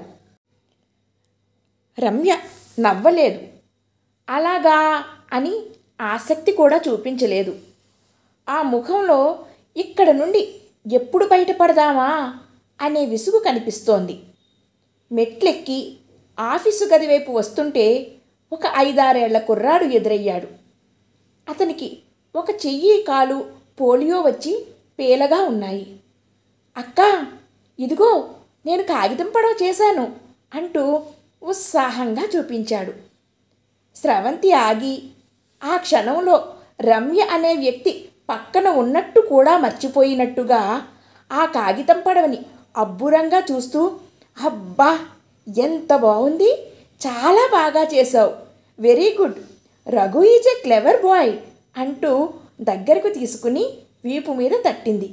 రమ్య నవ్వలేదు అలాగా అని ఆసక్తి కూడా చూపించలేదు ఆ ముఖంలో ఇక్కడ నుండి ఎప్పుడు బయటపడదామా అనే విసుగు కనిపిస్తోంది మెట్లెక్కి ఆఫీసు గది వైపు వస్తుంటే ఒక ఐదారేళ్ల కుర్రాడు ఎదురయ్యాడు అతనికి ఒక చెయ్యి కాలు పోలియో వచ్చి పేలగా ఉన్నాయి అక్క ఇదిగో నేను కాగితం పడవ చేశాను అంటూ ఉత్సాహంగా చూపించాడు స్రవంతి ఆగి ఆ క్షణంలో రమ్య అనే వ్యక్తి పక్కన ఉన్నట్టు కూడా మర్చిపోయినట్టుగా ఆ కాగితం పడవని అబ్బురంగా చూస్తూ అబ్బా ఎంత బాగుంది చాలా బాగా చేసావు very good Raghu is a clever boy అంటూ దగ్గరకు తీసుకుని వీపు మీద తట్టింది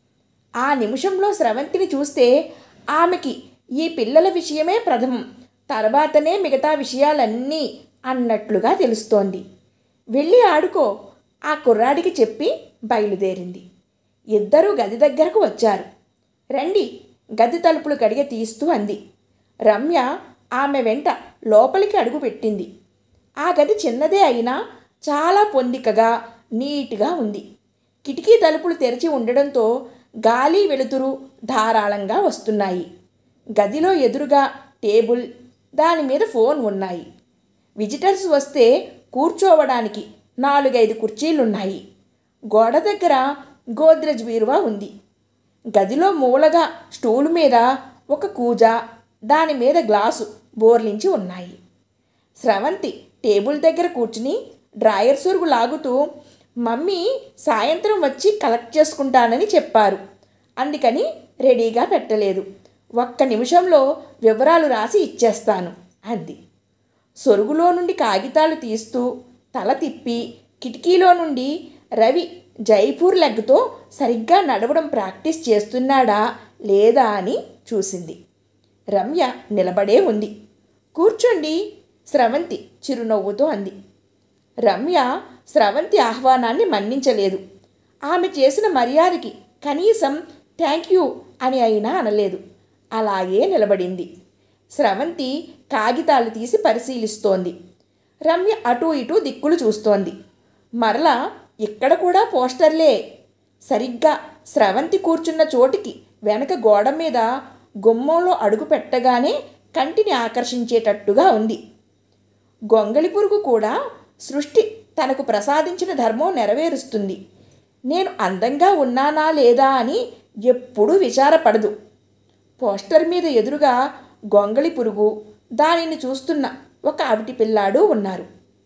ఆ నిమిషంలో స్రవంతిని చూస్తే ఆమెకి ఈ పిల్లల విషయమే ప్రథమం తర్వాతనే మిగతా విషయాలన్నీ అన్నట్లుగా తెలుస్తోంది వెళ్ళి ఆడుకో ఆ కుర్రాడికి చెప్పి బయలుదేరింది ఇద్దరూ గది దగ్గరకు వచ్చారు రండి గది తలుపులు గడియ తీస్తూ అంది రమ్య ఆమె వెంట లోపలికి అడుగు పెట్టింది ఆ గది చిన్నదే అయినా చాలా పొందికగా నీట్గా ఉంది కిటికీ తలుపులు తెరిచి ఉండడంతో గాలి వెలుతురు ధారాళంగా వస్తున్నాయి గదిలో ఎదురుగా టేబుల్ దాని మీద ఫోన్ ఉన్నాయి విజిటర్స్ వస్తే కూర్చోవడానికి నాలుగైదు కుర్చీలున్నాయి గోడ దగ్గర గోద్రెజ్ బీరువా ఉంది గదిలో మూలగా స్టూల్ మీద ఒక కూజ దాని మీద గ్లాసు బోర్లించి ఉన్నాయి స్రవంతి టేబుల్ దగ్గర కూర్చుని డ్రాయర్ సొరుగు లాగుతూ మమ్మీ సాయంత్రం వచ్చి కలెక్ట్ చేసుకుంటానని చెప్పారు అందుకని రెడీగా పెట్టలేదు ఒక్క నిమిషంలో వివరాలు రాసి ఇచ్చేస్తాను అంది సొరుగులో నుండి కాగితాలు తీస్తూ తల తిప్పి కిటికీలో నుండి రవి జైపూర్ లెగ్తో సరిగ్గా నడవడం ప్రాక్టీస్ చేస్తున్నాడా లేదా అని చూసింది రమ్య నిలబడే ఉంది కూర్చోండి స్రవంతి చిరునవ్వుతో అంది రమ్య స్రవంతి ఆహ్వానాన్ని మన్నించలేదు ఆమె చేసిన మర్యాదకి కనీసం థ్యాంక్ యూ అని అయినా అనలేదు అలాగే నిలబడింది స్రవంతి కాగితాలు తీసి పరిశీలిస్తోంది రమ్య అటూ ఇటూ దిక్కులు చూస్తోంది మరలా ఇక్కడ కూడా పోస్టర్లే సరిగ్గా స్రవంతి కూర్చున్న చోటికి వెనక గోడ మీద గుమ్మంలో అడుగు పెట్టగానే కంటిని ఆకర్షించేటట్టుగా ఉంది గొంగళి పురుగు కూడా సృష్టి తనకు ప్రసాదించిన ధర్మం నెరవేరుస్తుంది నేను అందంగా ఉన్నానా లేదా అని ఎప్పుడూ విచారపడదు పోస్టర్ మీద ఎదురుగా గొంగళి పురుగు దానిని చూస్తున్న ఒక అవిటి పిల్లాడు ఉన్నారు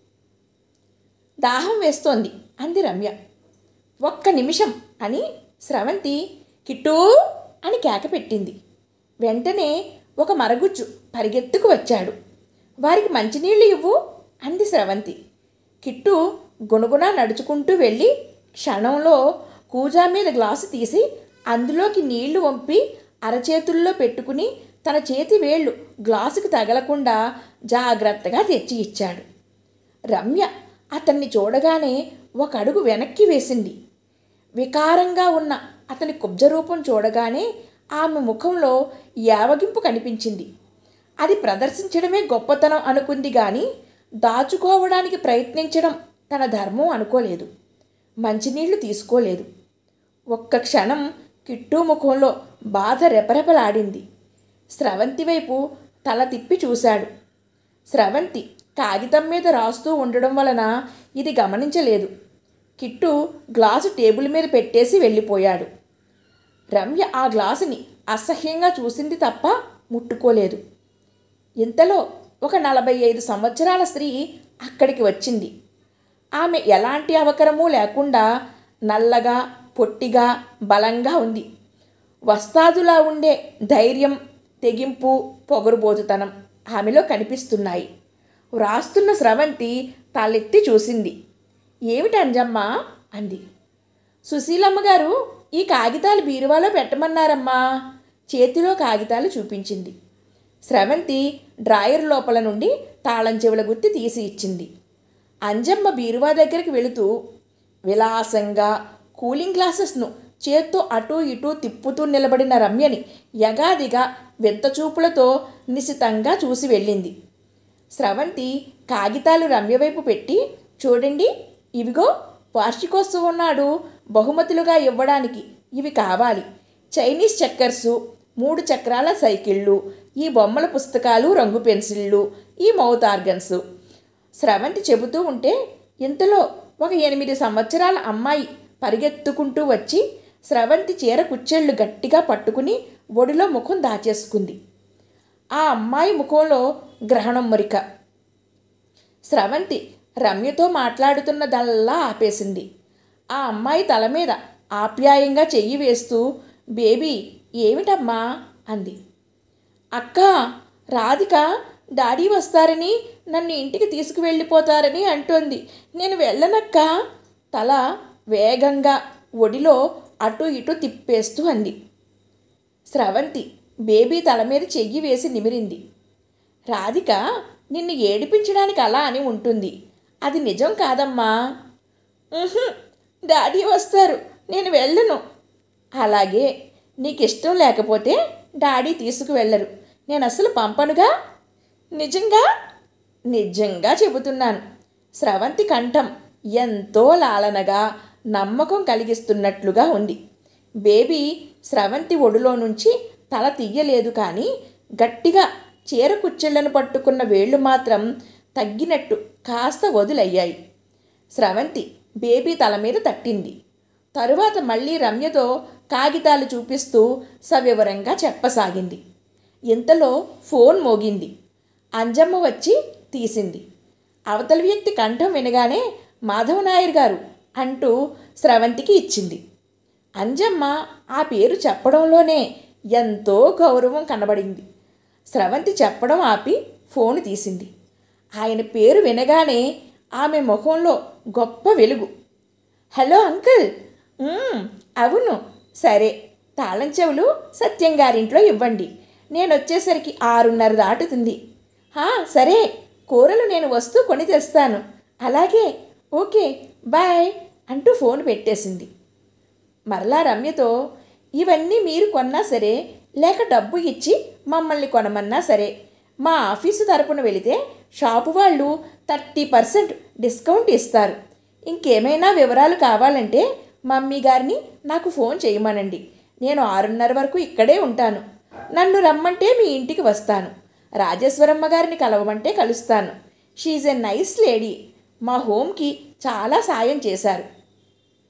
దాహం వేస్తోంది అంది రమ్య ఒక్క నిమిషం అని స్రవంతి కిట్టూ అని కేక పెట్టింది వెంటనే ఒక మరగుజ్జు పరిగెత్తుకు వచ్చాడు వారికి మంచినీళ్ళు ఇవ్వు అంది స్రవంతి కిట్టు గుణగుణ నడుచుకుంటూ వెళ్ళి క్షణంలో కూజా మీద గ్లాసు తీసి అందులోకి నీళ్లు వంపి అరచేతుల్లో పెట్టుకుని తన చేతి వేళ్ళు గ్లాసుకు తగలకుండా జాగ్రత్తగా తెచ్చి ఇచ్చాడు రమ్య అతన్ని చూడగానే ఒక అడుగు వెనక్కి వేసింది వికారంగా ఉన్న అతని కుబ్జరూపం చూడగానే ఆమె ముఖంలో యావగింపు కనిపించింది అది ప్రదర్శించడమే గొప్పతనం అనుకుంది కానీ దాచుకోవడానికి ప్రయత్నించడం తన ధర్మం అనుకోలేదు మంచినీళ్లు తీసుకోలేదు ఒక్క క్షణం కిట్టు ముఖంలో బాధ రెపరెపలాడింది స్రవంతి వైపు తల తిప్పి చూశాడు స్రవంతి కాగితం మీద రాస్తూ ఉండడం వలన ఇది గమనించలేదు కిట్టు గ్లాసు టేబుల్ మీద పెట్టేసి వెళ్ళిపోయాడు రమ్య ఆ గ్లాసుని అసహ్యంగా చూసింది తప్ప ముట్టుకోలేదు ఇంతలో ఒక నలభై ఐదు సంవత్సరాల స్త్రీ అక్కడికి వచ్చింది ఆమె ఎలాంటి అవకరము లేకుండా నల్లగా పొట్టిగా బలంగా ఉంది వస్తాదులా ఉండే ధైర్యం తెగింపు పొగరుబోతుతనం ఆమెలో కనిపిస్తున్నాయి వ్రాస్తున్న స్రవంతి తలెత్తి చూసింది ఏమిటి అంజమ్మ అంది సుశీలమ్మ గారు ఈ కాగితాలు బీరువాలో పెట్టమన్నారమ్మా చేతిలో కాగితాలు చూపించింది స్రవంతి డ్రాయర్ లోపల నుండి తాళం చెవుల గుత్తి తీసి ఇచ్చింది అంజమ్మ బీరువా దగ్గరికి వెళుతూ విలాసంగా కూలింగ్ గ్లాసెస్ను చేత్తో అటూ ఇటూ తిప్పుతూ నిలబడిన రమ్యని యగాదిగా వింత చూపులతో నిశితంగా చూసి వెళ్ళింది స్రవంతి కాగితాలు రమ్య వైపు పెట్టి చూడండి ఇవిగో వార్షికోత్సవం నాడు బహుమతులుగా ఇవ్వడానికి ఇవి కావాలి చైనీస్ చక్కర్సు మూడు చక్రాల సైకిళ్ళు ఈ బొమ్మల పుస్తకాలు రంగు పెన్సిళ్ళు ఈ మౌత్ ఆర్గన్స్ స్రవంతి చెబుతూ ఉంటే ఇంతలో ఒక ఎనిమిది సంవత్సరాల అమ్మాయి పరిగెత్తుకుంటూ వచ్చి స్రవంతి చీర కుచ్చెళ్ళు గట్టిగా పట్టుకుని ఒడిలో ముఖం దాచేసుకుంది ఆ అమ్మాయి ముఖంలో గ్రహణం మురిక స్రవంతి రమ్యతో మాట్లాడుతున్నదల్లా ఆపేసింది ఆ అమ్మాయి తల మీద ఆప్యాయంగా చెయ్యి వేస్తూ బేబీ ఏమిటమ్మా అంది అక్క రాధిక డాడీ వస్తారని నన్ను ఇంటికి తీసుకువెళ్ళిపోతారని అంటోంది నేను వెళ్ళనక్క తల వేగంగా ఒడిలో అటు ఇటు తిప్పేస్తూ అంది స్రవంతి బేబీ తల మీద చెయ్యి వేసి నిమిరింది రాధిక నిన్ను ఏడిపించడానికి అలా అని ఉంటుంది అది నిజం కాదమ్మా "ఉహుం, డాడీ వస్తారు నేను వెళ్ళను అలాగే నీకు ఇష్టం లేకపోతే డాడీ తీసుకువెళ్ళరు నేను అసలు పంపనుగా నిజంగా నిజంగా చెబుతున్నాను స్రవంతి కంఠం ఎంతో లాలనగా నమ్మకం కలిగిస్తున్నట్లుగా ఉంది బేబీ స్రవంతి ఒడిలో నుంచి తల తీయలేదు కానీ గట్టిగా చీర కుచ్చెళ్లను పట్టుకున్న వేళ్ళు మాత్రం తగ్గినట్టు కాస్త వదులయ్యాయి స్రవంతి బేబీ తల మీద తట్టింది తరువాత మళ్ళీ రమ్యతో కాగితాలు చూపిస్తూ సవివరంగా చెప్పసాగింది ఇంతలో ఫోన్ మోగింది అంజమ్మ వచ్చి తీసింది అవతలి వ్యక్తి కంఠం వినగానే మాధవ నాయర్ గారు అంటూ స్రవంతికి ఇచ్చింది అంజమ్మ ఆ పేరు చెప్పడంలోనే ఎంతో గౌరవం కనబడింది స్రవంతి చెప్పడం ఆపి ఫోన్ తీసింది ఆయన పేరు వినగానే ఆమె ముఖంలో గొప్ప వెలుగు హలో అంకుల్ "మ్మ్, అవును సరే తాళం చెవులు సత్యం గారింట్లో ఇవ్వండి నేను వచ్చేసరికి ఆరున్నర దాటుతుంది "హా, సరే కూరలు నేను వస్తూ కొని తెస్తాను అలాగే ఓకే బాయ్ అంటూ ఫోన్ పెట్టేసింది మరలా రమ్యతో ఇవన్నీ మీరు కొన్నా సరే లేక డబ్బు ఇచ్చి మమ్మల్ని కొనమన్నా సరే మా ఆఫీసు తరపున వెళితే షాపు వాళ్ళు థర్టీ పర్సెంట్ డిస్కౌంట్ ఇస్తారు ఇంకేమైనా వివరాలు కావాలంటే మమ్మీ గారిని నాకు ఫోన్ చేయమనండి నేను ఆరున్నర వరకు ఇక్కడే ఉంటాను నన్ను రమ్మంటే మీ ఇంటికి వస్తాను రాజేశ్వరమ్మ గారిని కలవమంటే కలుస్తాను షీజ్ ఎ నైస్ లేడీ మా హోమ్కి చాలా సాయం చేశారు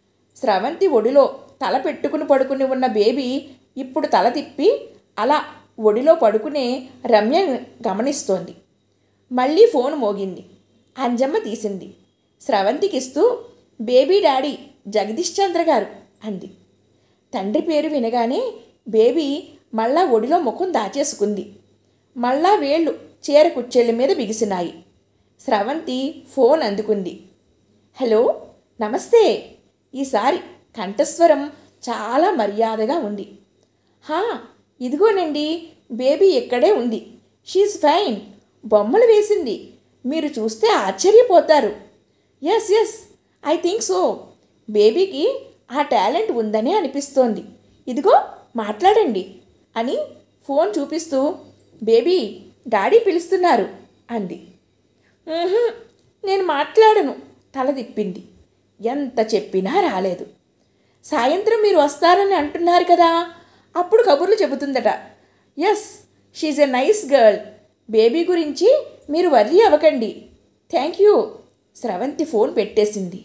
స్రవంతి ఒడిలో తల పెట్టుకుని పడుకుని ఉన్న బేబీ ఇప్పుడు తల తిప్పి అలా ఒడిలో పడుకునే రమ్య గమనిస్తోంది మళ్ళీ ఫోన్ మోగింది అంజమ్మ తీసింది స్రవంతికిస్తూ బేబీ డాడీ జగదీష్ చంద్ర గారు అంది తండ్రి పేరు వినగానే బేబీ మళ్ళా ఒడిలో ముఖం దాచేసుకుంది మళ్ళా వేళ్ళు చీర కుచ్చెళ్ళ మీద బిగిసినాయి స్రవంతి ఫోన్ అందుకుంది హలో నమస్తే ఈసారి కంఠస్వరం చాలా మర్యాదగా ఉంది హా ఇదిగోనండి బేబీ ఇక్కడే ఉంది షీజ్ ఫైన్ బొమ్మలు వేసింది మీరు చూస్తే ఆశ్చర్యపోతారు yes yes I think so బేబీకి ఆ టాలెంట్ ఉందనే అనిపిస్తోంది ఇదిగో మాట్లాడండి అని ఫోన్ చూపిస్తూ బేబీ డాడీ పిలుస్తున్నారు అంది "ఉహుం, నేను మాట్లాడను తల తిప్పింది ఎంత చెప్పినా రాలేదు సాయంత్రం మీరు వస్తారని అంటున్నారు కదా అప్పుడు కబుర్లు చెబుతుందట yes she's a nice girl baby గురించి మీరు వర్రీ అవ్వకండి థ్యాంక్ యూ స్రవంతి ఫోన్ పెట్టేసింది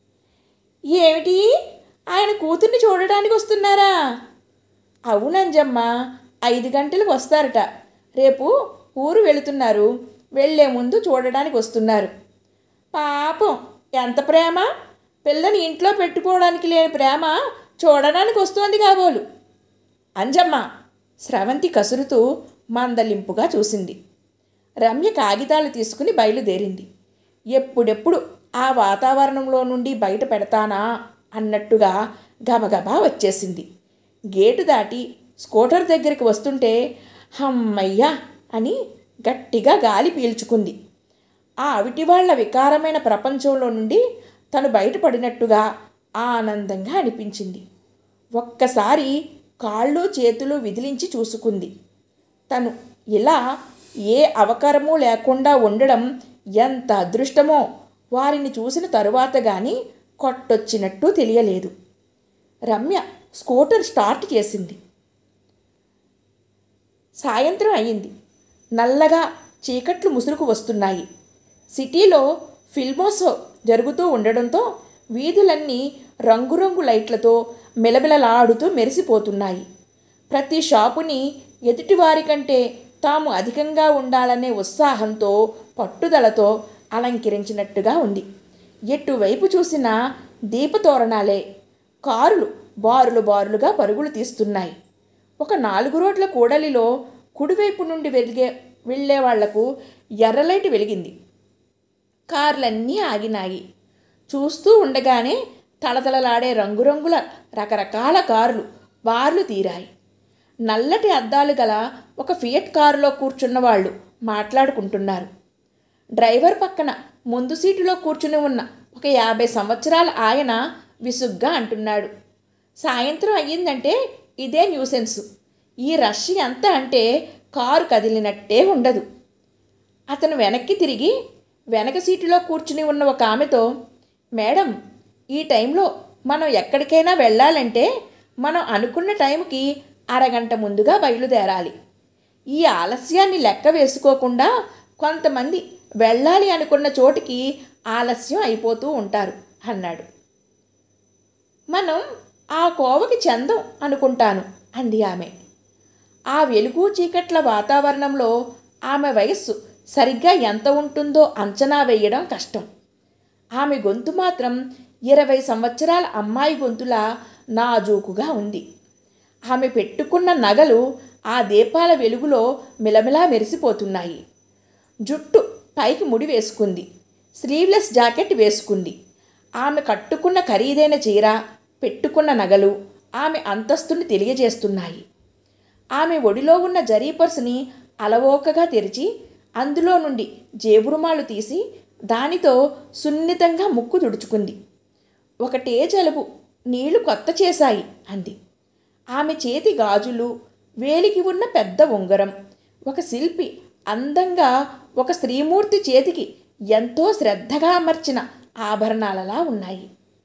ఏమిటి ఆయన కూతుర్ని చూడడానికి వస్తున్నారా అవునంజమ్మ ఐదు గంటలకు వస్తారట రేపు ఊరు వెళుతున్నారు వెళ్ళే ముందు చూడడానికి వస్తున్నారు పాపం ఎంత ప్రేమ పిల్లని ఇంట్లో పెట్టుకోవడానికి లేని ప్రేమ చూడడానికి వస్తోంది కాబోలు అంజమ్మ స్రవంతి కసురుతూ మందలింపుగా చూసింది రమ్య కాగితాలు తీసుకుని బయలుదేరింది ఎప్పుడెప్పుడు ఆ వాతావరణంలో నుండి బయట పెడతానా అన్నట్టుగా గబగబా వచ్చేసింది గేటు దాటి స్కూటర్ దగ్గరికి వస్తుంటే హమ్మయ్యా అని గట్టిగా గాలి పీల్చుకుంది ఆ అవిటివాళ్ల వికారమైన ప్రపంచంలో నుండి తను బయటపడినట్టుగా ఆనందంగా అనిపించింది ఒక్కసారి కాళ్ళు చేతులు విదిలించి చూసుకుంది తను ఇలా ఏ అవకరము లేకుండా ఉండడం ఎంత అదృష్టమో వారిని చూసిన తరువాత కానీ కొట్టొచ్చినట్టు తెలియలేదు రమ్య స్కూటర్ స్టార్ట్ చేసింది సాయంత్రం అయింది నల్లగా చీకట్లు ముసురుకు వస్తున్నాయి సిటీలో ఫిల్మోసో జరుగుతూ ఉండడంతో వీధులన్నీ రంగురంగు లైట్లతో మెలమెలలాడుతూ మెరిసిపోతున్నాయి ప్రతి షాపుని ఎదుటివారి కంటే తాము అధికంగా ఉండాలనే ఉత్సాహంతో పట్టుదలతో అలంకరించినట్టుగా ఉంది ఎటువైపు చూసినా దీపతోరణాలే కారులు బారులు బారులుగా పరుగులు తీస్తున్నాయి ఒక నాలుగు రోడ్ల కూడలిలో కుడివైపు నుండి వెలిగే వెళ్ళే వాళ్లకు ఎర్రలైట్ వెలిగింది కార్లన్నీ ఆగినాయి చూస్తూ ఉండగానే తళతళలాడే రంగురంగుల రకరకాల కార్లు బార్లు తీరాయి నల్లటి అద్దాలు గల ఒక ఫియట్ కారులో కూర్చున్న వాళ్ళు మాట్లాడుకుంటున్నారు డ్రైవర్ పక్కన ముందు సీటులో కూర్చుని ఉన్న ఒక యాభై సంవత్సరాల ఆయన విసుగ్గా అంటున్నాడు సాయంత్రం అయ్యిందంటే ఇదే న్యూసెన్స్ ఈ రష్ ఎంత అంటే కారు కదిలినట్టే ఉండదు అతను వెనక్కి తిరిగి వెనక సీటులో కూర్చుని ఉన్న ఒక ఆమెతో మేడం ఈ టైంలో మనం ఎక్కడికైనా వెళ్ళాలంటే మనం అనుకున్న టైంకి అరగంట ముందుగా బయలుదేరాలి ఈ ఆలస్యాన్ని లెక్క వేసుకోకుండా కొంతమంది వెళ్ళాలి అనుకున్న చోటికి ఆలస్యం అయిపోతూ ఉంటారు అన్నాడు మనం ఆ కోవకి చందం అనుకుంటాను అంది ఆమె ఆ వెలుగు చీకట్ల వాతావరణంలో ఆమె వయస్సు సరిగ్గా ఎంత ఉంటుందో అంచనా వేయడం కష్టం ఆమె గొంతు మాత్రం ఇరవై సంవత్సరాల అమ్మాయి గొంతులా నాజూకుగా ఉంది ఆమె పెట్టుకున్న నగలు ఆ దీపాల వెలుగులో మిలమిలా మెరిసిపోతున్నాయి జుట్టు పైకి ముడి వేసుకుంది స్లీవ్లెస్ జాకెట్ వేసుకుంది ఆమె కట్టుకున్న ఖరీదైన చీర పెట్టుకున్న నగలు ఆమె అంతస్తుని తెలియజేస్తున్నాయి ఆమె ఒడిలో ఉన్న జరీ పర్సుని అలవోకగా తెరిచి అందులో నుండి జేబురుమాలు తీసి దానితో సున్నితంగా ముక్కు తుడుచుకుంది ఒకటే జలుబు నీళ్లు కొత్త చేశాయి అంది ఆమె చేతి గాజులు వేలికి ఉన్న పెద్ద ఉంగరం ఒక శిల్పి అందంగా ఒక స్త్రీమూర్తి చేతికి ఎంతో శ్రద్ధగా అమర్చిన ఆభరణాలలా ఉన్నాయి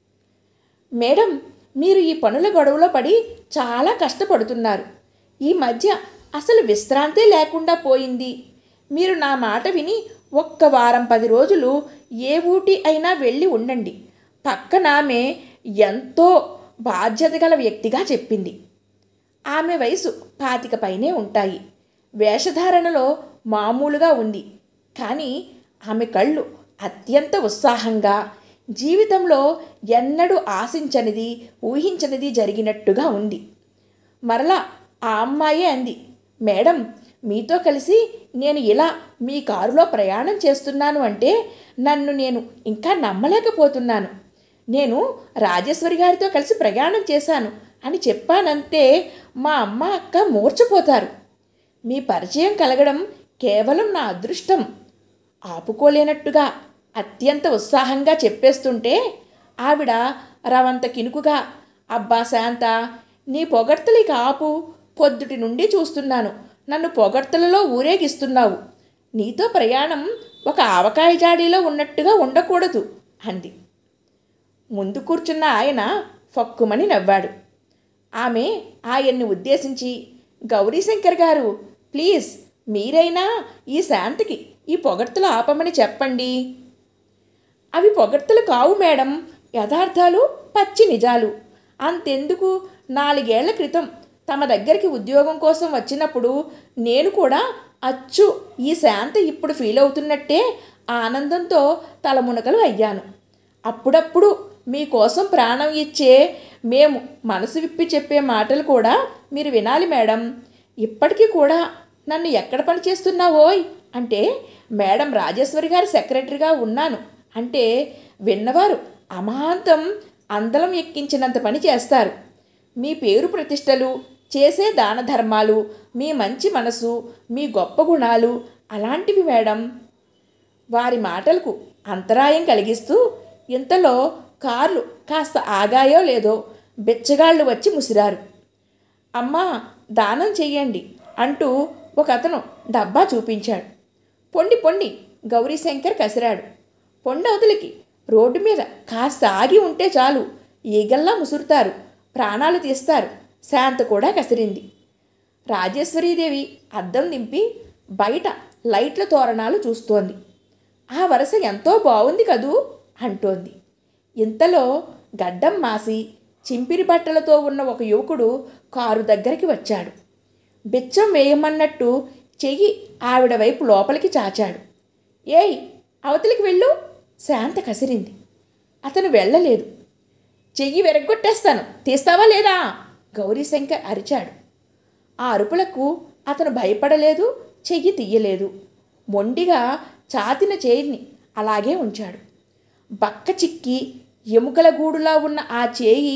మేడం మీరు ఈ పనుల గొడవలో పడి చాలా కష్టపడుతున్నారు ఈ మధ్య అసలు విశ్రాంతే లేకుండా పోయింది మీరు నా మాట విని ఒక్క వారం పది రోజులు ఏ ఊటి అయినా వెళ్ళి ఉండండి పక్కన ఆమె ఎంతో బాధ్యత గల వ్యక్తిగా చెప్పింది ఆమె వయసు పాతిక పైనే ఉంటాయి వేషధారణలో మామూలుగా ఉంది కానీ ఆమె కళ్ళు అత్యంత ఉత్సాహంగా జీవితంలో ఎన్నడూ ఆశించనిది ఊహించనిది జరిగినట్టుగా ఉంది మరలా ఆ అమ్మాయే అంది మేడం మీతో కలిసి నేను ఇలా మీ కారులో ప్రయాణం చేస్తున్నాను అంటే నన్ను నేను ఇంకా నమ్మలేకపోతున్నాను నేను రాజేశ్వరి గారితో కలిసి ప్రయాణం చేశాను అని చెప్పానంతే మా అమ్మ అక్క మూర్చపోతారు మీ పరిచయం కలగడం కేవలం నా అదృష్టం ఆపుకోలేనట్టుగా అత్యంత ఉత్సాహంగా చెప్పేస్తుంటే ఆవిడ రవంత కినుకుగా అబ్బా శాంత నీ పొగడ్తలిక ఆపు పొద్దుటి నుండి చూస్తున్నాను నన్ను పొగడ్తలలో ఊరేగిస్తున్నావు నీతో ప్రయాణం ఒక ఆవకాయ జాడీలో ఉన్నట్టుగా ఉండకూడదు అంది ముందు కూర్చున్న ఆయన ఫక్కుమని నవ్వాడు ఆమె ఆయన్ని ఉద్దేశించి గౌరీశంకర్ గారు ప్లీజ్ మీరైనా ఈ శాంతికి ఈ పొగడ్తలు ఆపమని చెప్పండి అవి పొగడ్తలు కావు మేడం యథార్థాలు పచ్చి నిజాలు అంతెందుకు నాలుగేళ్ల క్రితం తమ దగ్గరికి ఉద్యోగం కోసం వచ్చినప్పుడు నేను కూడా అచ్చు ఈ శాంత ఇప్పుడు ఫీల్ అవుతున్నట్టే ఆనందంతో తలమునకలు అయ్యాను అప్పుడప్పుడు మీకోసం ప్రాణం ఇచ్చే మేము మనసు విప్పి చెప్పే మాటలు కూడా మీరు వినాలి మేడం ఇప్పటికీ కూడా నన్ను ఎక్కడ పని చేస్తున్నావోయ్ అంటే మేడం రాజేశ్వరి గారి సెక్రటరీగా ఉన్నాను అంటే విన్నవారు అమాంతం అందలం ఎక్కించినంత పని చేస్తారు మీ పేరు ప్రతిష్టలు చేసే దాన ధర్మాలు మీ మంచి మనసు మీ గొప్ప గుణాలు అలాంటివి మేడం వారి మాటలకు అంతరాయం కలిగిస్తూ ఇంతలో కార్లు కాస్త ఆగాయో లేదో బెచ్చగాళ్ళు వచ్చి ముసిరారు అమ్మా దానం చెయ్యండి అంటూ ఒక అతను డబ్బా చూపించాడు పొండి పొండి గౌరీశంకర్ కసిరాడు పొండవతలికి రోడ్డు మీద కాస్త ఆగి ఉంటే చాలు ఈగల్లా ముసురుతారు ప్రాణాలు తీస్తారు శాంత కూడా కసిరింది రాజేశ్వరీదేవి అద్దం దింపి బయట లైట్ల తోరణాలు చూస్తోంది ఆ వరస ఎంతో బాగుంది కదూ అంటోంది ఇంతలో గడ్డం మాసి చింపిరి బట్టలతో ఉన్న ఒక యువకుడు కారు దగ్గరికి వచ్చాడు బిచ్చం వేయమన్నట్టు చెయ్యి ఆవిడ వైపు లోపలికి చాచాడు ఏయ్ అవతలికి వెళ్ళు శాంత కసిరింది అతను వెళ్ళలేదు చెయ్యి విరగ్గొట్టేస్తాను తీస్తావా లేదా గౌరీశంకర్ అరిచాడు ఆ అరుపులకు అతను భయపడలేదు చెయ్యి తీయలేదు మొండిగా చాతిన చేయిని అలాగే ఉంచాడు బక్క చిక్కి ఎముకల గూడులా ఉన్న ఆ చేయి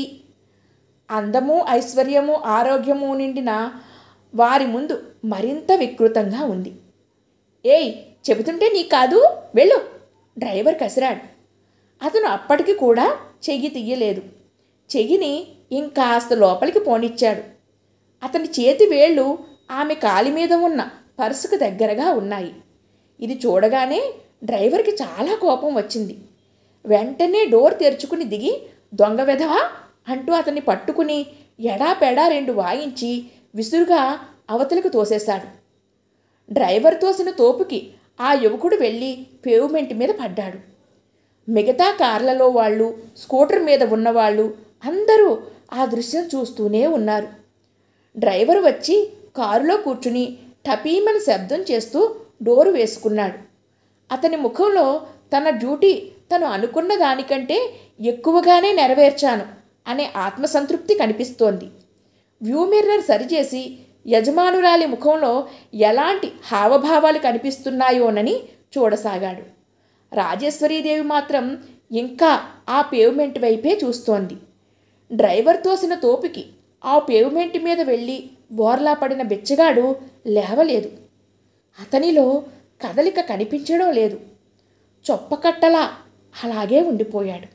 అందము ఐశ్వర్యము ఆరోగ్యము నిండిన వారి ముందు మరింత వికృతంగా ఉంది ఏయ్ చెబుతుంటే నీ కాదు వెళ్ళు డ్రైవర్ కసిరాడు అతను అప్పటికి కూడా చెయ్యి తీయలేదు చెయ్యిని ఇంకాస్త లోపలికి పోనిచ్చాడు అతని చేతి వేళ్ళు ఆమె కాలి మీద ఉన్న పర్సుకు దగ్గరగా ఉన్నాయి ఇది చూడగానే డ్రైవర్కి చాలా కోపం వచ్చింది వెంటనే డోర్ తెరుచుకుని దిగి దొంగ వెధవా అంటూ అతన్ని పట్టుకుని ఎడాపెడా రెండు వాయించి విసురుగా అవతలకు తోసేశాడు డ్రైవర్ తోసిన తోపుకి ఆ యువకుడు వెళ్ళి పేవ్మెంట్ మీద పడ్డాడు మిగతా కార్లలో వాళ్ళు స్కూటర్ మీద ఉన్నవాళ్ళు అందరూ ఆ దృశ్యం చూస్తూనే ఉన్నారు డ్రైవర్ వచ్చి కారులో కూర్చుని టపీమని శబ్దం చేస్తూ డోరు వేసుకున్నాడు అతని ముఖంలో తన డ్యూటీ తను అనుకున్న దానికంటే ఎక్కువగానే నెరవేర్చాను అనే ఆత్మసంతృప్తి కనిపిస్తోంది వ్యూ మిర్రర్ సరిచేసి యజమానురాలి ముఖంలో ఎలాంటి హావభావాలు కనిపిస్తున్నాయోనని చూడసాగాడు రాజేశ్వరీదేవి మాత్రం ఇంకా ఆ పేవ్మెంట్ వైపే చూస్తోంది డ్రైవర్ తోసిన తోపికి ఆ పేవ్మెంట్ మీద వెళ్ళి బోర్లా పడిన బిచ్చగాడు లేవలేదు అతనిలో కదలిక కనిపించడం లేదు చొప్పకట్టలా అలాగే ఉండిపోయాడు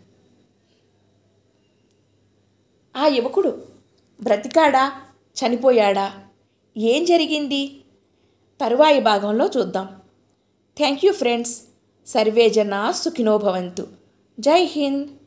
ఆ యువకుడు బ్రతికాడా చనిపోయాడా ఏం జరిగింది తరువాయి భాగంలో చూద్దాం థ్యాంక్ యూ ఫ్రెండ్స్ సర్వే జనా సుఖినో భవంతు జై హింద్